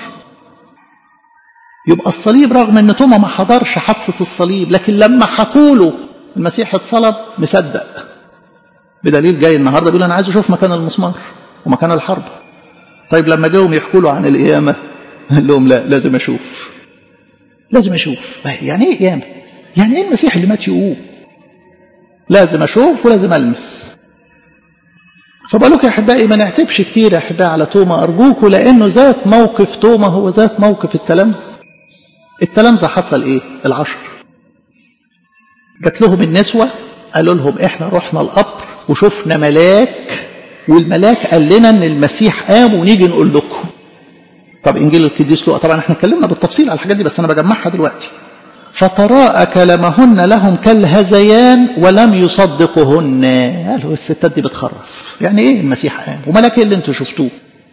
Speaker 1: يبقى الصليب رغم ان توما ما حضرش حادثه الصليب لكن لما حكوا له المسيح اتصلب مصدق بدليل جاي النهارده بيقول انا عايز اشوف مكان المسمار ومكان الحرب طيب لما جاهم يحكوا له عن القيامه قال لهم لا لازم اشوف لازم اشوف يعني ايه قيامه يعني ايه المسيح اللي مات يقوم لازم اشوف ولازم المس فبقولك يا احبائي ما نعتبش كتير يا احبائي على توما ارجوكوا لانه ذات موقف توما هو ذات موقف التلامذه التلامذه حصل ايه العشر جات لهم النسوه قالوا لهم احنا رحنا القبر وشفنا ملاك والملاك قال لنا ان المسيح قام ونيجي نقول لكم طب انجيل القديس لوقا طبعا احنا اتكلمنا بالتفصيل على الحاجات دي بس انا بجمعها دلوقتي فتراءى كلامهن لهم كالهذيان ولم يصدقهن قالوا الستات دي بتخرف يعني ايه المسيح قام وملاك اللي انتوا شفتوه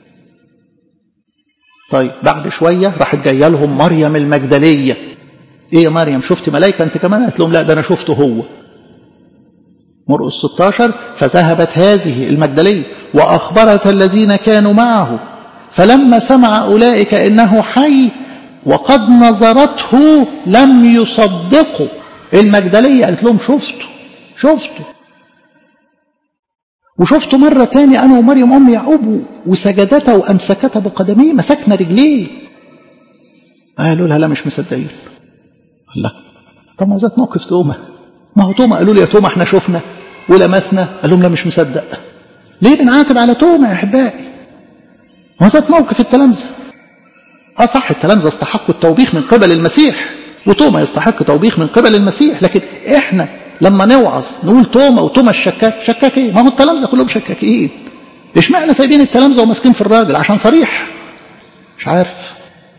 Speaker 1: طيب بعد شوية راحت جاية لهم مريم المجدلية ايه يا مريم شفت ملايكة انت كمان قالت لهم لا ده انا شفته هو مرقس 16 فذهبت هذه المجدلية وأخبرت الذين كانوا معه فلما سمع أولئك إنه حي وقد نظرته لم يصدقوا
Speaker 2: المجدلية قالت لهم شفته شفته وشفته مرة تاني أنا ومريم أم يعقوب وسجدتا وأمسكتا بقدميه مسكنا رجليه قالوا لها لا مش مصدقين الله طب ما ذات موقف توما ما هو توما قالوا لي يا توما احنا شفنا ولمسنا قال لهم لا مش مصدق ليه بنعاتب على توما يا احبائي ما هو ذات موقف التلامذه اه صح التلامذه استحقوا التوبيخ من قبل المسيح وتوما يستحق توبيخ من قبل المسيح لكن احنا لما نوعظ نقول توما وتوما الشكاك شكاك ايه ما هو التلامذه كلهم شكاكين اشمعنى سايبين التلامذه وماسكين في الراجل عشان صريح مش عارف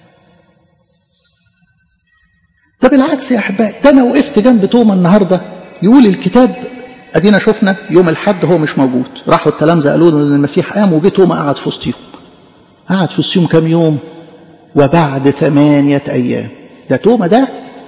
Speaker 2: ده بالعكس يا احبائي ده انا وقفت جنب توما النهارده يقول الكتاب ادينا شفنا يوم الحد هو مش موجود راحوا التلامذه قالوا له ان المسيح قام وجه توما قعد في وسطهم قعد في وسطهم كام يوم وبعد ثمانيه ايام ده توما ده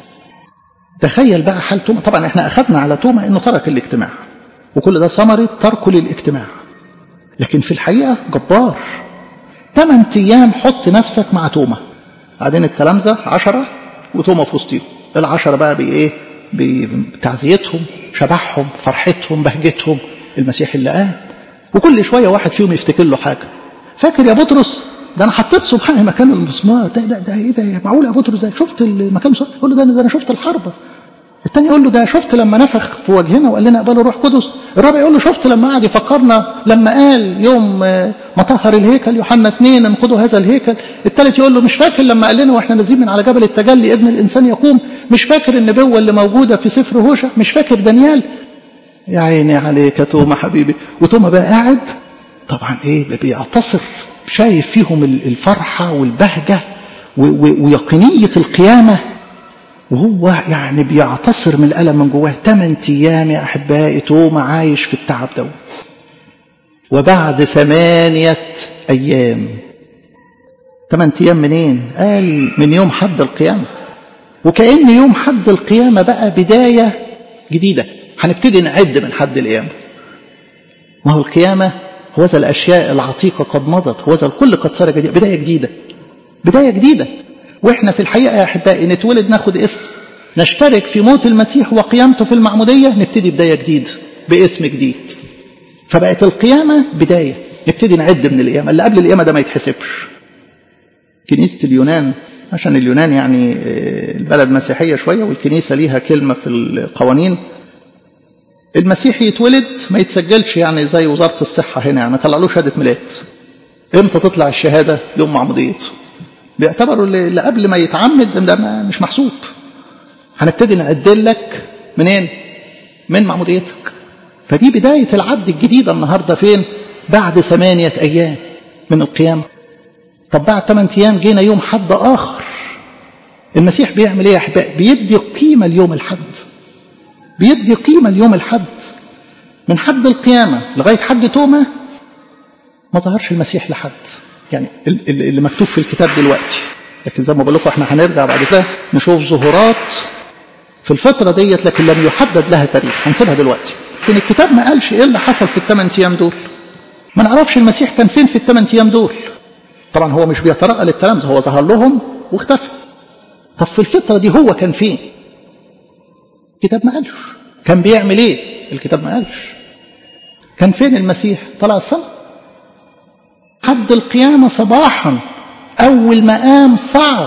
Speaker 2: تخيل بقى حال توما طبعا احنا اخذنا على توما انه ترك الاجتماع وكل ده ثمره تركه للاجتماع لكن في الحقيقه جبار ثمان ايام حط نفسك مع توما بعدين التلامذه عشرة وتوما في وسطهم العشرة بقى بايه بتعزيتهم شبعهم فرحتهم بهجتهم المسيح اللي قام وكل شويه واحد فيهم يفتكر له حاجه فاكر يا بطرس ده انا حطيت صبحي مكان المسمار ده ده ده ايه ده معقول يا بطرس ده شفت المكان يقول له ده, ده انا شفت الحربه الثاني يقول له ده شفت لما نفخ في وجهنا وقال لنا اقبلوا روح قدس الرابع يقول له شفت لما قعد يفكرنا لما قال يوم ما طهر الهيكل يوحنا اثنين انقضوا هذا الهيكل الثالث يقول له مش فاكر لما قال لنا واحنا نازلين من على جبل التجلي ابن الانسان يقوم مش فاكر النبوه اللي موجوده في سفر هوشع مش فاكر دانيال يا عيني عليك يا توما حبيبي وتوما بقى قاعد طبعا ايه بيعتصر شايف فيهم الفرحه والبهجه ويقينيه القيامه وهو يعني بيعتصر من الألم من جواه ثمان أيام يا أحبائي توما عايش في التعب دوت وبعد ثمانية أيام ثمان أيام منين؟ قال من يوم حد القيامة وكأن يوم حد القيامة بقى بداية جديدة هنبتدي نعد من حد القيامة ما هو القيامة هو ذا الأشياء العتيقة قد مضت هو ذا الكل قد صار جديد بداية جديدة بداية جديدة واحنا في الحقيقه يا احبائي نتولد ناخد اسم نشترك في موت المسيح وقيامته في المعموديه نبتدي بدايه جديده باسم جديد فبقت القيامه بدايه نبتدي نعد من القيامه اللي قبل القيامه ده ما يتحسبش كنيسه اليونان عشان اليونان يعني البلد مسيحيه شويه والكنيسه ليها كلمه في القوانين المسيحي يتولد ما يتسجلش يعني زي وزاره الصحه هنا يعني ما طلعلوش شهاده ميلاد امتى تطلع الشهاده يوم معموديته بيعتبروا اللي قبل ما يتعمد ده مش محسوب هنبتدي نعد لك منين من معموديتك فدي بداية العد الجديدة النهاردة فين بعد ثمانية أيام من القيامة طب بعد ثمانية أيام جينا يوم حد آخر المسيح بيعمل ايه يا احبائي بيدي قيمة ليوم الحد بيدي قيمة ليوم الحد من حد القيامة لغاية حد توما ما ظهرش المسيح لحد يعني اللي مكتوب في الكتاب دلوقتي لكن زي ما بقول لكم احنا هنرجع بعد كده نشوف ظهورات في الفترة ديت لكن لم يحدد لها تاريخ هنسيبها دلوقتي لكن الكتاب ما قالش ايه اللي حصل في الثمان ايام دول ما نعرفش المسيح كان فين في الثمان ايام دول طبعا هو مش بيترقى للتلامذة هو ظهر لهم واختفى طب في الفترة دي هو كان فين الكتاب ما قالش كان بيعمل ايه الكتاب ما قالش كان فين المسيح طلع السماء حد القيامة صباحا أول ما قام صعد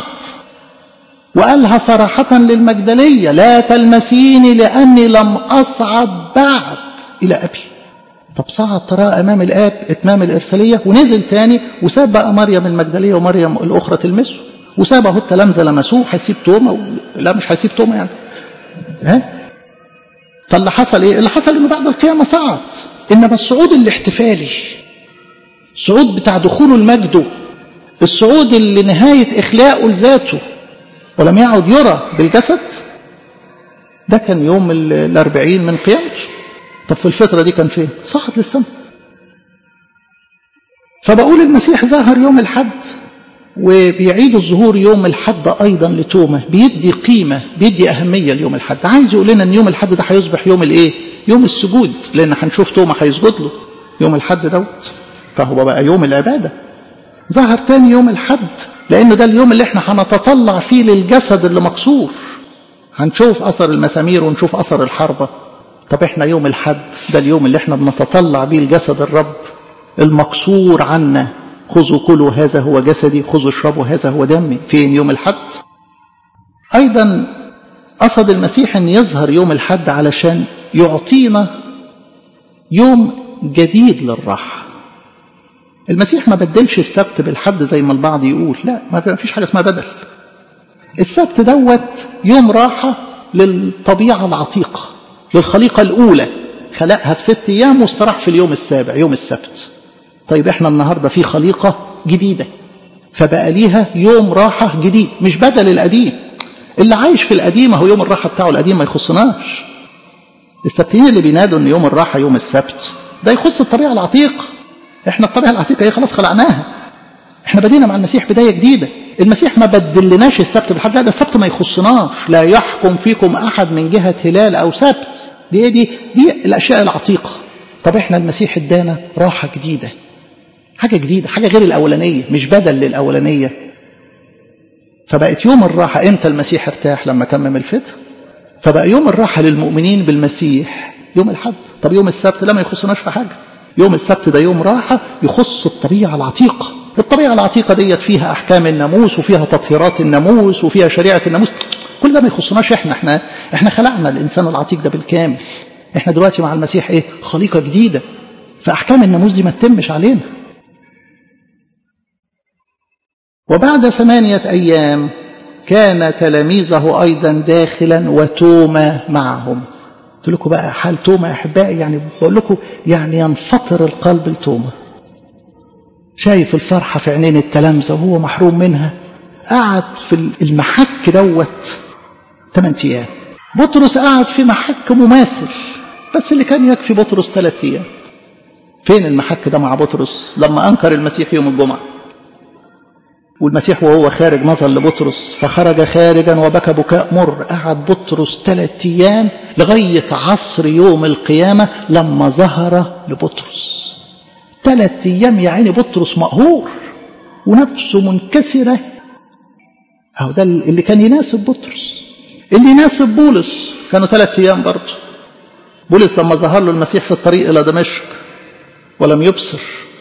Speaker 2: وقالها صراحة للمجدلية لا تلمسيني لأني لم أصعد بعد إلى أبي طب صعد تراه أمام الآب إتمام الإرسالية ونزل تاني وساب بقى مريم المجدلية ومريم الأخرى تلمسه وساب اهو التلامذة لمسوه هيسيب توما و... لا مش هيسيب توما يعني ها فاللي حصل ايه؟ اللي حصل انه بعد القيامة صعد انما الصعود الاحتفالي الصعود بتاع دخوله لمجده الصعود اللي نهاية إخلاقه لذاته ولم يعد يرى بالجسد ده كان يوم الأربعين من قيامته طب في الفترة دي كان فين صعد للسماء فبقول المسيح ظهر يوم الحد وبيعيد الظهور يوم الحد أيضا لتوما بيدي قيمة بيدي أهمية ليوم الحد عايز يقول لنا أن يوم الحد ده هيصبح يوم الإيه يوم السجود لأن هنشوف توما هيسجد له يوم الحد دوت فهو بقى يوم العبادة ظهر تاني يوم الحد لأنه ده اليوم اللي احنا هنتطلع فيه للجسد اللي مكسور هنشوف أثر المسامير ونشوف أثر الحربة طب احنا يوم الحد ده اليوم اللي احنا بنتطلع بيه لجسد الرب المقصور عنا خذوا كلوا هذا هو جسدي خذوا اشربوا هذا هو دمي فين يوم الحد أيضا قصد المسيح أن يظهر يوم الحد علشان يعطينا يوم جديد للراحة المسيح ما بدلش السبت بالحد زي ما البعض يقول لا ما فيش حاجة اسمها بدل السبت دوت يوم راحة للطبيعة العتيقة للخليقة الأولى خلقها في ست أيام واستراح في اليوم السابع يوم السبت طيب احنا النهاردة في خليقة جديدة فبقى ليها يوم راحة جديد مش بدل القديم اللي عايش في القديم هو يوم الراحة بتاعه القديم ما يخصناش السبتيين اللي بينادوا ان يوم الراحة يوم السبت ده يخص الطبيعة العتيقة احنا الطبيعة العتيقة هي خلاص خلعناها احنا بدينا مع المسيح بداية جديدة المسيح ما بدلناش السبت بالحد لا ده السبت ما يخصناش لا يحكم فيكم احد من جهة هلال او سبت دي دي دي الاشياء العتيقة طب احنا المسيح ادانا راحة جديدة حاجة جديدة حاجة غير الأولانية مش بدل للأولانية فبقت يوم الراحة امتى المسيح ارتاح لما تمم الفتح فبقى يوم الراحة للمؤمنين بالمسيح يوم الحد طب يوم السبت لا ما يخصناش في حاجة يوم السبت ده يوم راحة يخص الطبيعة العتيقة الطبيعة العتيقة ديت فيها أحكام الناموس وفيها تطهيرات الناموس وفيها شريعة الناموس كل ده ما يخصناش احنا احنا احنا خلقنا الإنسان العتيق ده بالكامل احنا دلوقتي مع المسيح ايه خليقة جديدة فأحكام الناموس دي ما تتمش علينا وبعد ثمانية أيام كان تلاميذه أيضا داخلا وتوما معهم قلت لكم بقى حال توما يا أحبائي يعني بقول لكم يعني ينفطر القلب لتوما شايف الفرحة في عينين التلامذة وهو محروم منها قعد في المحك دوت 8 أيام بطرس قعد في محك مماثل بس اللي كان يكفي بطرس ثلاث أيام فين المحك ده مع بطرس لما أنكر المسيح يوم الجمعة والمسيح وهو خارج نظر لبطرس فخرج خارجا وبكى بكاء مر قعد بطرس ثلاث ايام لغايه عصر يوم القيامه لما ظهر لبطرس ثلاث ايام يا عيني بطرس مقهور ونفسه منكسره اهو ده اللي كان يناسب بطرس اللي يناسب بولس كانوا ثلاث ايام برضه بولس لما ظهر له المسيح في الطريق الى دمشق ولم يبصر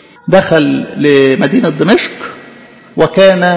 Speaker 2: دخل لمدينه دمشق وكان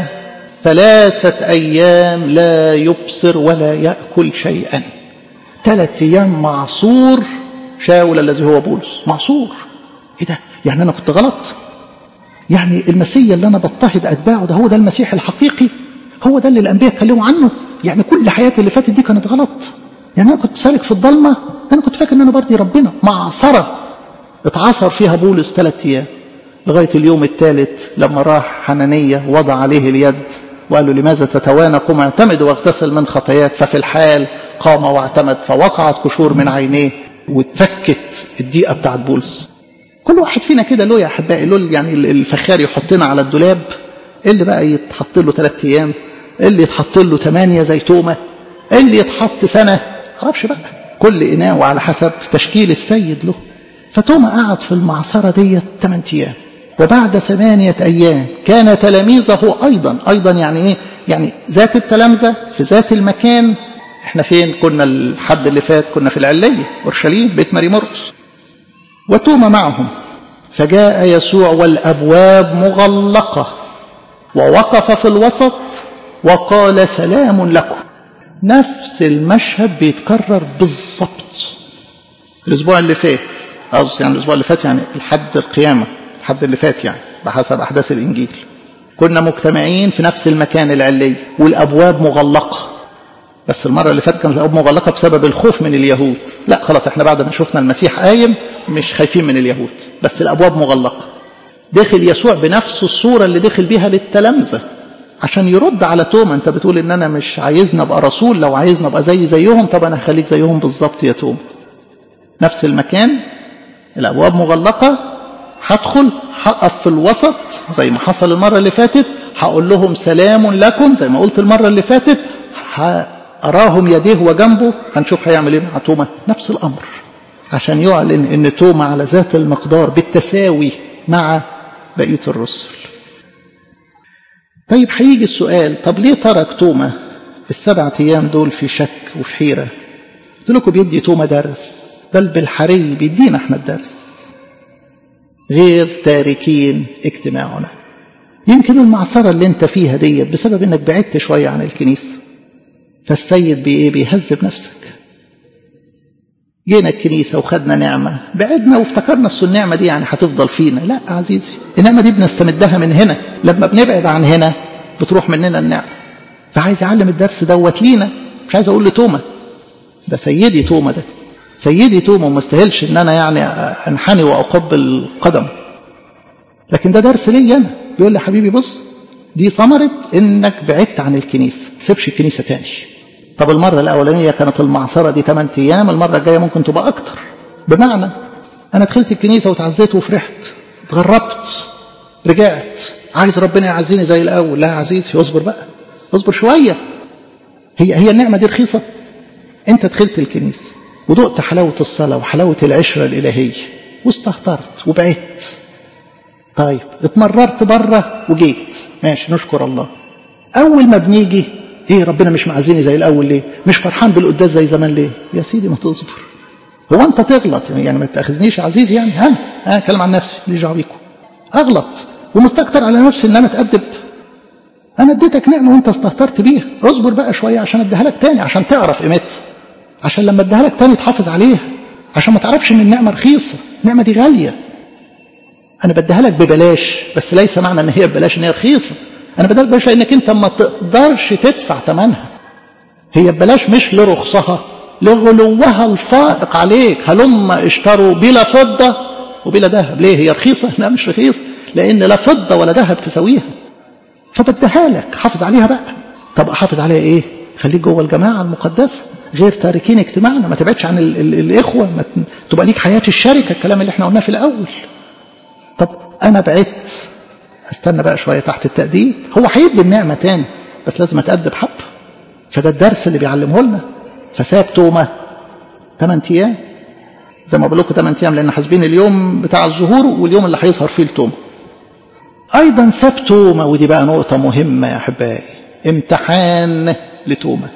Speaker 2: ثلاثة أيام لا يبصر ولا يأكل شيئا ثلاثة أيام معصور شاول الذي هو بولس معصور إيه ده يعني أنا كنت غلط يعني المسيح اللي أنا بضطهد أتباعه ده هو ده المسيح الحقيقي هو ده اللي الأنبياء اتكلموا عنه يعني كل حياتي اللي فاتت دي كانت غلط يعني أنا كنت سالك في الضلمة ده أنا كنت فاكر إن أنا برضي ربنا معصرة اتعصر فيها بولس ثلاثة أيام لغاية اليوم الثالث لما راح حنانية وضع عليه اليد وقال له لماذا تتوانى قم اعتمد واغتسل من خطاياك ففي الحال قام واعتمد فوقعت قشور من عينيه واتفكت الدقيقة بتاعت بولس كل واحد فينا كده له يا أحبائي له يعني الفخار يحطنا على الدولاب اللي بقى يتحط له ثلاث أيام اللي يتحط له ثمانية زي تومة اللي يتحط سنة معرفش بقى كل إناء وعلى حسب تشكيل السيد له فتوما قعد في المعصرة ديت 8 أيام وبعد ثمانية أيام كان تلاميذه أيضا أيضا يعني إيه يعني ذات التلامذة في ذات المكان احنا فين كنا الحد اللي فات كنا في العلية أورشليم بيت ماري مرقس وتوما معهم فجاء يسوع والأبواب مغلقة ووقف في الوسط وقال سلام لكم نفس المشهد بيتكرر بالضبط الأسبوع اللي فات قصدي يعني الأسبوع اللي فات يعني الحد القيامة الحد اللي فات يعني بحسب أحداث الإنجيل كنا مجتمعين في نفس المكان العلي والأبواب مغلقة بس المرة اللي فاتت كانت الأبواب مغلقة بسبب الخوف من اليهود لا خلاص احنا بعد ما شفنا المسيح قايم مش خايفين من اليهود بس الأبواب مغلقة دخل يسوع بنفس الصورة اللي دخل بيها للتلامذة عشان يرد على توما انت بتقول ان انا مش عايزنا ابقى رسول لو عايزنا ابقى زي زيهم طب انا هخليك زيهم بالظبط يا توما نفس المكان الابواب مغلقه هدخل هقف في الوسط زي ما حصل المره اللي فاتت هقول لهم سلام لكم زي ما قلت المره اللي فاتت اراهم يديه وجنبه هنشوف هيعمل ايه مع توما نفس الامر عشان يعلن ان توما على ذات المقدار بالتساوي مع بقيه الرسل طيب هيجي السؤال طب ليه ترك توما السبع أيام دول في شك وفي حيرة قلت لكم بيدي توما درس بل بالحري بيدينا احنا الدرس غير تاركين اجتماعنا يمكن المعصرة اللي انت فيها ديت بسبب انك بعدت شوية عن الكنيسة فالسيد بإيه بيهذب نفسك جينا الكنيسة وخدنا نعمة بعدنا وافتكرنا أصل النعمة دي يعني هتفضل فينا لا عزيزي النعمة دي بنستمدها من هنا لما بنبعد عن هنا بتروح مننا النعمة فعايز يعلم الدرس دوت لينا مش عايز أقول لتوما ده سيدي توما ده سيدي توما وما استاهلش ان انا يعني انحني واقبل القدم لكن ده درس لي انا بيقول لي حبيبي بص دي ثمرة انك بعدت عن الكنيسة تسيبش الكنيسة تاني طب المرة الأولانية كانت المعصرة دي 8 أيام المرة الجاية ممكن تبقى أكتر بمعنى أنا دخلت الكنيسة وتعزيت وفرحت اتغربت رجعت عايز ربنا يعزيني زي الأول لا يا عزيزي اصبر بقى اصبر شوية هي هي النعمة دي رخيصة أنت دخلت الكنيسة ودقت حلاوة الصلاة وحلاوة العشرة الإلهية واستهترت وبعدت طيب اتمررت بره وجيت ماشي نشكر الله أول ما بنيجي ايه ربنا مش معزيني زي الاول ليه مش فرحان بالقداس زي زمان ليه يا سيدي ما تصبر هو انت تغلط يعني ما تاخذنيش عزيز يعني ها ها كلام عن نفسي ليش دعوه بيكم اغلط ومستكتر على نفسي ان انا اتادب انا اديتك نعمه وانت استهترت بيها اصبر بقى شويه عشان اديها لك تاني عشان تعرف قيمتها عشان لما اديها لك تاني تحافظ عليها عشان ما تعرفش ان النعمه رخيصه النعمه دي غاليه انا بديها لك ببلاش بس ليس معنى ان هي ببلاش ان هي رخيصه انا بدل ببلاش لانك انت ما تقدرش تدفع ثمنها هي ببلاش مش لرخصها لغلوها الفائق عليك هلم اشتروا بلا فضة وبلا ذهب ليه هي رخيصة لا مش رخيصة لان لا فضة ولا ذهب تسويها فبديها لك حافظ عليها بقى طب احافظ عليها ايه خليك جوه الجماعة المقدسة غير تاركين اجتماعنا ما تبعدش عن ال ال الاخوة ما تبقى ليك حياة الشركة الكلام اللي احنا قلناه في الاول طب انا بعدت استنى بقى شوية تحت التأديب هو هيدي النعمة تاني بس لازم أتأدب حب فده الدرس اللي بيعلمه لنا فساب توما 8 أيام زي ما بقول لكم 8 أيام لأن حاسبين اليوم بتاع الظهور واليوم اللي هيظهر فيه التوما أيضا ساب توما ودي بقى نقطة مهمة يا أحبائي امتحان لتوما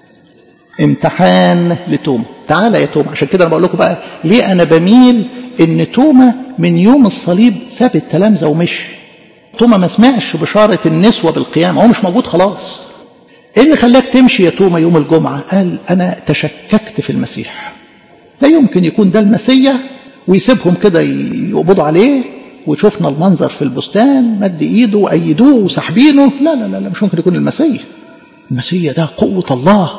Speaker 2: امتحان لتوما تعالى يا توما عشان كده انا بقول لكم بقى ليه انا بميل ان توما من يوم الصليب ساب التلامذه ومشي توما ما سمعش بشارة النسوة بالقيامة هو مش موجود خلاص ايه اللي خلاك تمشي يا توما يوم الجمعة قال انا تشككت في المسيح لا يمكن يكون ده المسيح ويسيبهم كده يقبضوا عليه وشفنا المنظر في البستان مد ايده وايدوه وسحبينه لا لا لا مش ممكن يكون المسيح المسيح ده قوة الله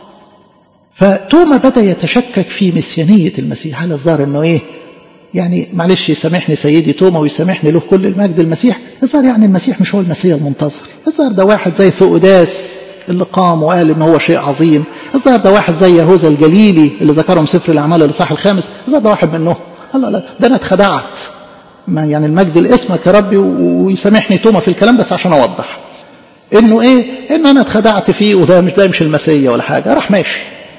Speaker 2: فتوما بدأ يتشكك في مسيانية المسيح هل الظاهر انه ايه يعني معلش يسامحني سيدي توما ويسامحني له كل المجد المسيح الظاهر يعني المسيح مش هو المسيح المنتظر الظاهر ده واحد زي ثؤداس اللي قام وقال ان هو شيء عظيم الظاهر ده واحد زي يهوذا الجليلي اللي ذكرهم سفر الاعمال الاصحاح الخامس الظاهر ده واحد منهم لا لا ده انا اتخدعت ما يعني المجد لاسمك يا ربي ويسامحني توما في الكلام بس عشان اوضح انه ايه ان انا اتخدعت فيه وده مش ده مش المسيح ولا حاجه راح ماشي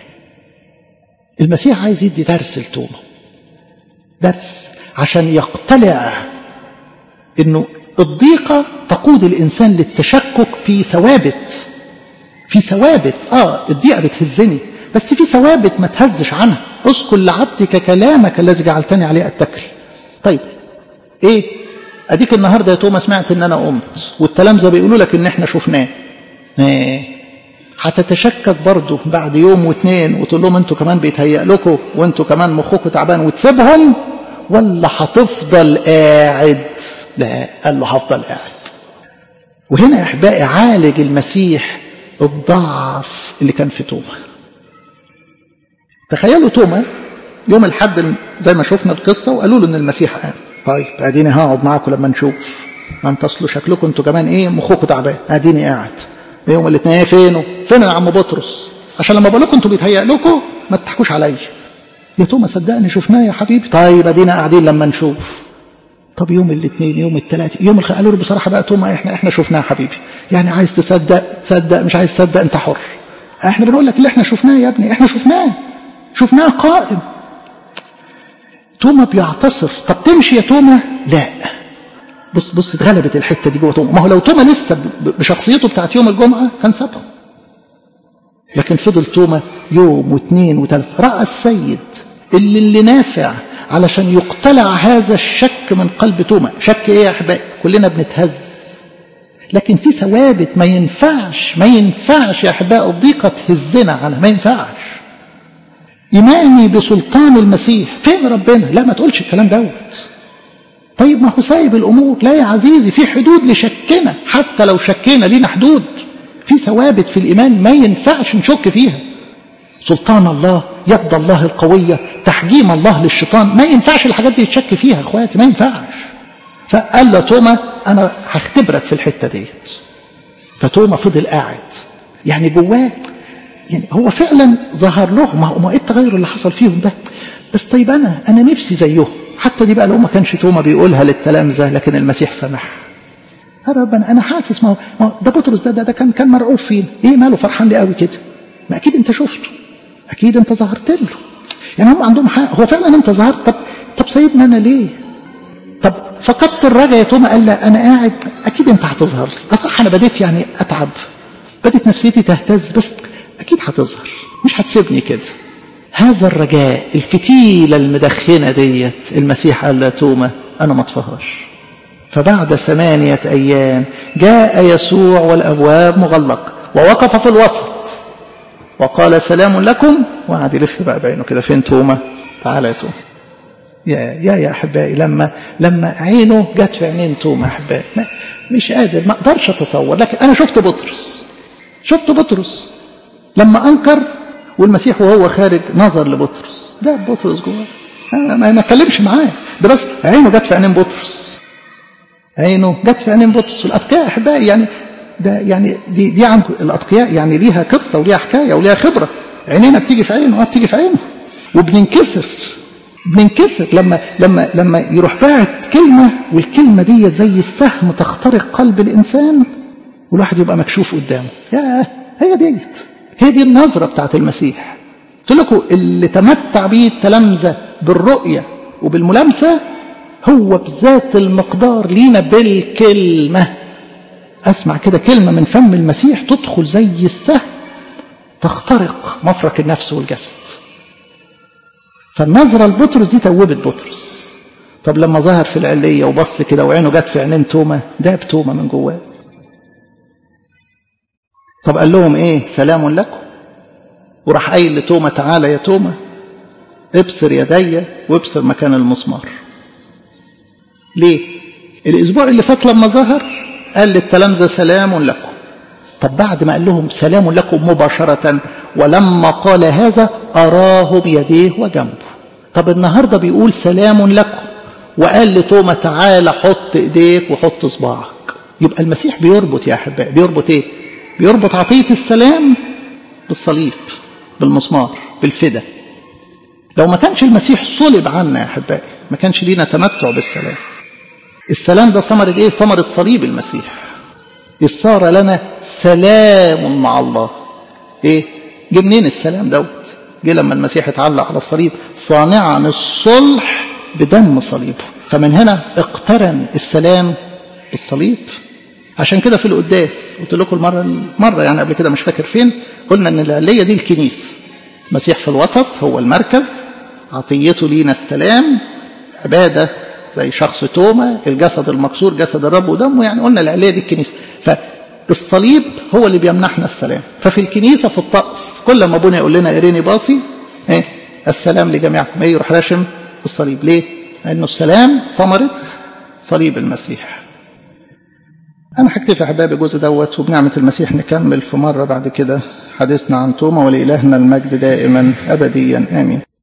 Speaker 2: المسيح عايز يدي درس لتوما درس عشان يقتلع انه الضيقة تقود الانسان للتشكك في ثوابت في ثوابت اه الضيقة بتهزني بس في ثوابت ما تهزش عنها اذكر لعبدك كلامك الذي جعلتني عليه اتكل طيب ايه اديك النهارده يا توما سمعت ان انا قمت والتلامذه بيقولوا لك ان احنا شفناه ايه هتتشكك برضه بعد يوم واثنين وتقول لهم انتوا كمان بيتهيأ لكم وانتوا كمان مخكم تعبان وتسيبهم ولا هتفضل قاعد لا قال له هفضل قاعد وهنا يا احبائي عالج المسيح الضعف اللي كان في توما تخيلوا توما يوم الحد زي ما شفنا القصه وقالوا له ان المسيح قام طيب اديني هقعد معاكم لما نشوف ما انت اصلوا شكلكم انتوا كمان ايه مخكم تعبان اديني قاعد يوم الاثنين فينه فين يا عم بطرس عشان لما بقول لكم انتوا بيتهيأ لكم ما تضحكوش عليا يا توما صدقني شفناه يا حبيبي طيب ادينا قاعدين لما نشوف طب يوم الاثنين يوم الثلاث يوم الخ... قالوا له بصراحه بقى توما احنا احنا شفناه يا حبيبي يعني عايز تصدق تصدق مش عايز تصدق انت حر احنا بنقول لك اللي احنا شفناه يا ابني احنا شفناه شفناه قائم توما بيعتصر طب تمشي يا توما لا بص بص اتغلبت الحته دي جوه توما ما هو لو توما لسه بشخصيته بتاعت يوم الجمعه كان سابهم لكن فضل توما يوم واثنين وثلاثة رأى السيد اللي اللي نافع علشان يقتلع هذا الشك من قلب توما شك ايه يا احبائي كلنا بنتهز لكن في ثوابت ما ينفعش ما ينفعش يا احبائي الضيقه تهزنا عنها ما ينفعش ايماني بسلطان المسيح فين ربنا لا ما تقولش الكلام دوت طيب ما هو سايب الامور لا يا عزيزي في حدود لشكنا حتى لو شكينا لينا حدود في ثوابت في الايمان ما ينفعش نشك فيها سلطان الله يد الله القويه تحجيم الله للشيطان ما ينفعش الحاجات دي تشك فيها اخواتي ما ينفعش فقال له توما انا هختبرك في الحته ديت فتوما فضل قاعد يعني جواه يعني هو فعلا ظهر له ما هو ايه التغير اللي حصل فيهم ده بس طيب انا انا نفسي زيهم حتى دي بقى لو ما كانش توما بيقولها للتلامذه لكن المسيح سمح يا رب انا انا حاسس ما هو ده بطرس ده, ده ده كان كان مرعوب فين ايه ماله فرحان لي قوي كده ما اكيد انت شفته اكيد انت ظهرت له يعني هم عندهم حق هو فعلا انت ظهرت طب طب سايبني انا ليه طب فقدت الرجا يا توما قال لا انا قاعد اكيد انت هتظهر لي صح انا بديت يعني اتعب بدت نفسيتي تهتز بس اكيد هتظهر مش هتسيبني كده هذا الرجاء الفتيلة المدخنة ديت المسيح قال لا توما انا ما اطفهاش فبعد ثمانية ايام جاء يسوع والابواب مغلقة ووقف في الوسط وقال سلام لكم وقعد يلف بقى بعينه كده فين توما تعالى يا توما يا يا يا احبائي لما لما عينه جت في عينين توما احبائي مش قادر ما اقدرش اتصور لكن انا شفت بطرس شفت بطرس لما انكر والمسيح وهو خارج نظر لبطرس ده بطرس جوه ما ما اتكلمش معاه ده بس عينه جت في عينين بطرس عينه جت في عينين بطرس الاتقياء احبائي يعني ده يعني دي دي عن الاتقياء يعني ليها قصه وليها حكايه وليها خبره عينينا بتيجي في عينه اه بتيجي في عينه وبننكسر بننكسر لما لما لما يروح باعت كلمه والكلمه دي زي السهم تخترق قلب الانسان والواحد يبقى مكشوف قدامه يا هي ديت هي دي النظره بتاعت المسيح قلت لكم اللي تمتع بيه التلامذه بالرؤيه وبالملامسه هو بذات المقدار لينا بالكلمه اسمع كده كلمه من فم المسيح تدخل زي السهم تخترق مفرق النفس والجسد فالنظرة لبطرس دي توبت بطرس طب لما ظهر في العلية وبص كده وعينه جت في عينين توما داب توما من جواه طب قال لهم ايه سلام لكم وراح قايل لتوما تعالى يا توما ابصر يدي وابصر مكان المسمار ليه الاسبوع اللي فات لما ظهر قال للتلامذة سلام لكم طب بعد ما قال لهم سلام لكم مباشرة ولما قال هذا أراه بيديه وجنبه طب النهاردة بيقول سلام لكم وقال لتوما تعالى حط ايديك وحط صباعك يبقى المسيح بيربط يا أحبائي بيربط ايه بيربط عطية السلام بالصليب بالمسمار بالفدا لو ما كانش المسيح صلب عنا يا أحبائي ما كانش لينا تمتع بالسلام السلام ده ثمرة ايه ثمرة صليب المسيح إذ صار لنا سلام مع الله ايه جه منين السلام دوت جه لما المسيح اتعلق على الصليب صانعا الصلح بدم صليبه فمن هنا اقترن السلام بالصليب عشان كده في القداس قلت لكم المره مره يعني قبل كده مش فاكر فين قلنا ان العليه دي الكنيسه المسيح في الوسط هو المركز عطيته لينا السلام عباده زي شخص توما الجسد المكسور جسد الرب ودمه يعني قلنا العليه دي الكنيسه فالصليب هو اللي بيمنحنا السلام ففي الكنيسه في الطقس كل ما ابونا يقول لنا اريني باصي ايه السلام لجميعكم ايه يروح راشم الصليب ليه؟ لانه السلام ثمره صليب المسيح انا هكتفي احبابي الجزء دوت وبنعمه المسيح نكمل في مره بعد كده حديثنا عن توما ولالهنا المجد دائما ابديا امين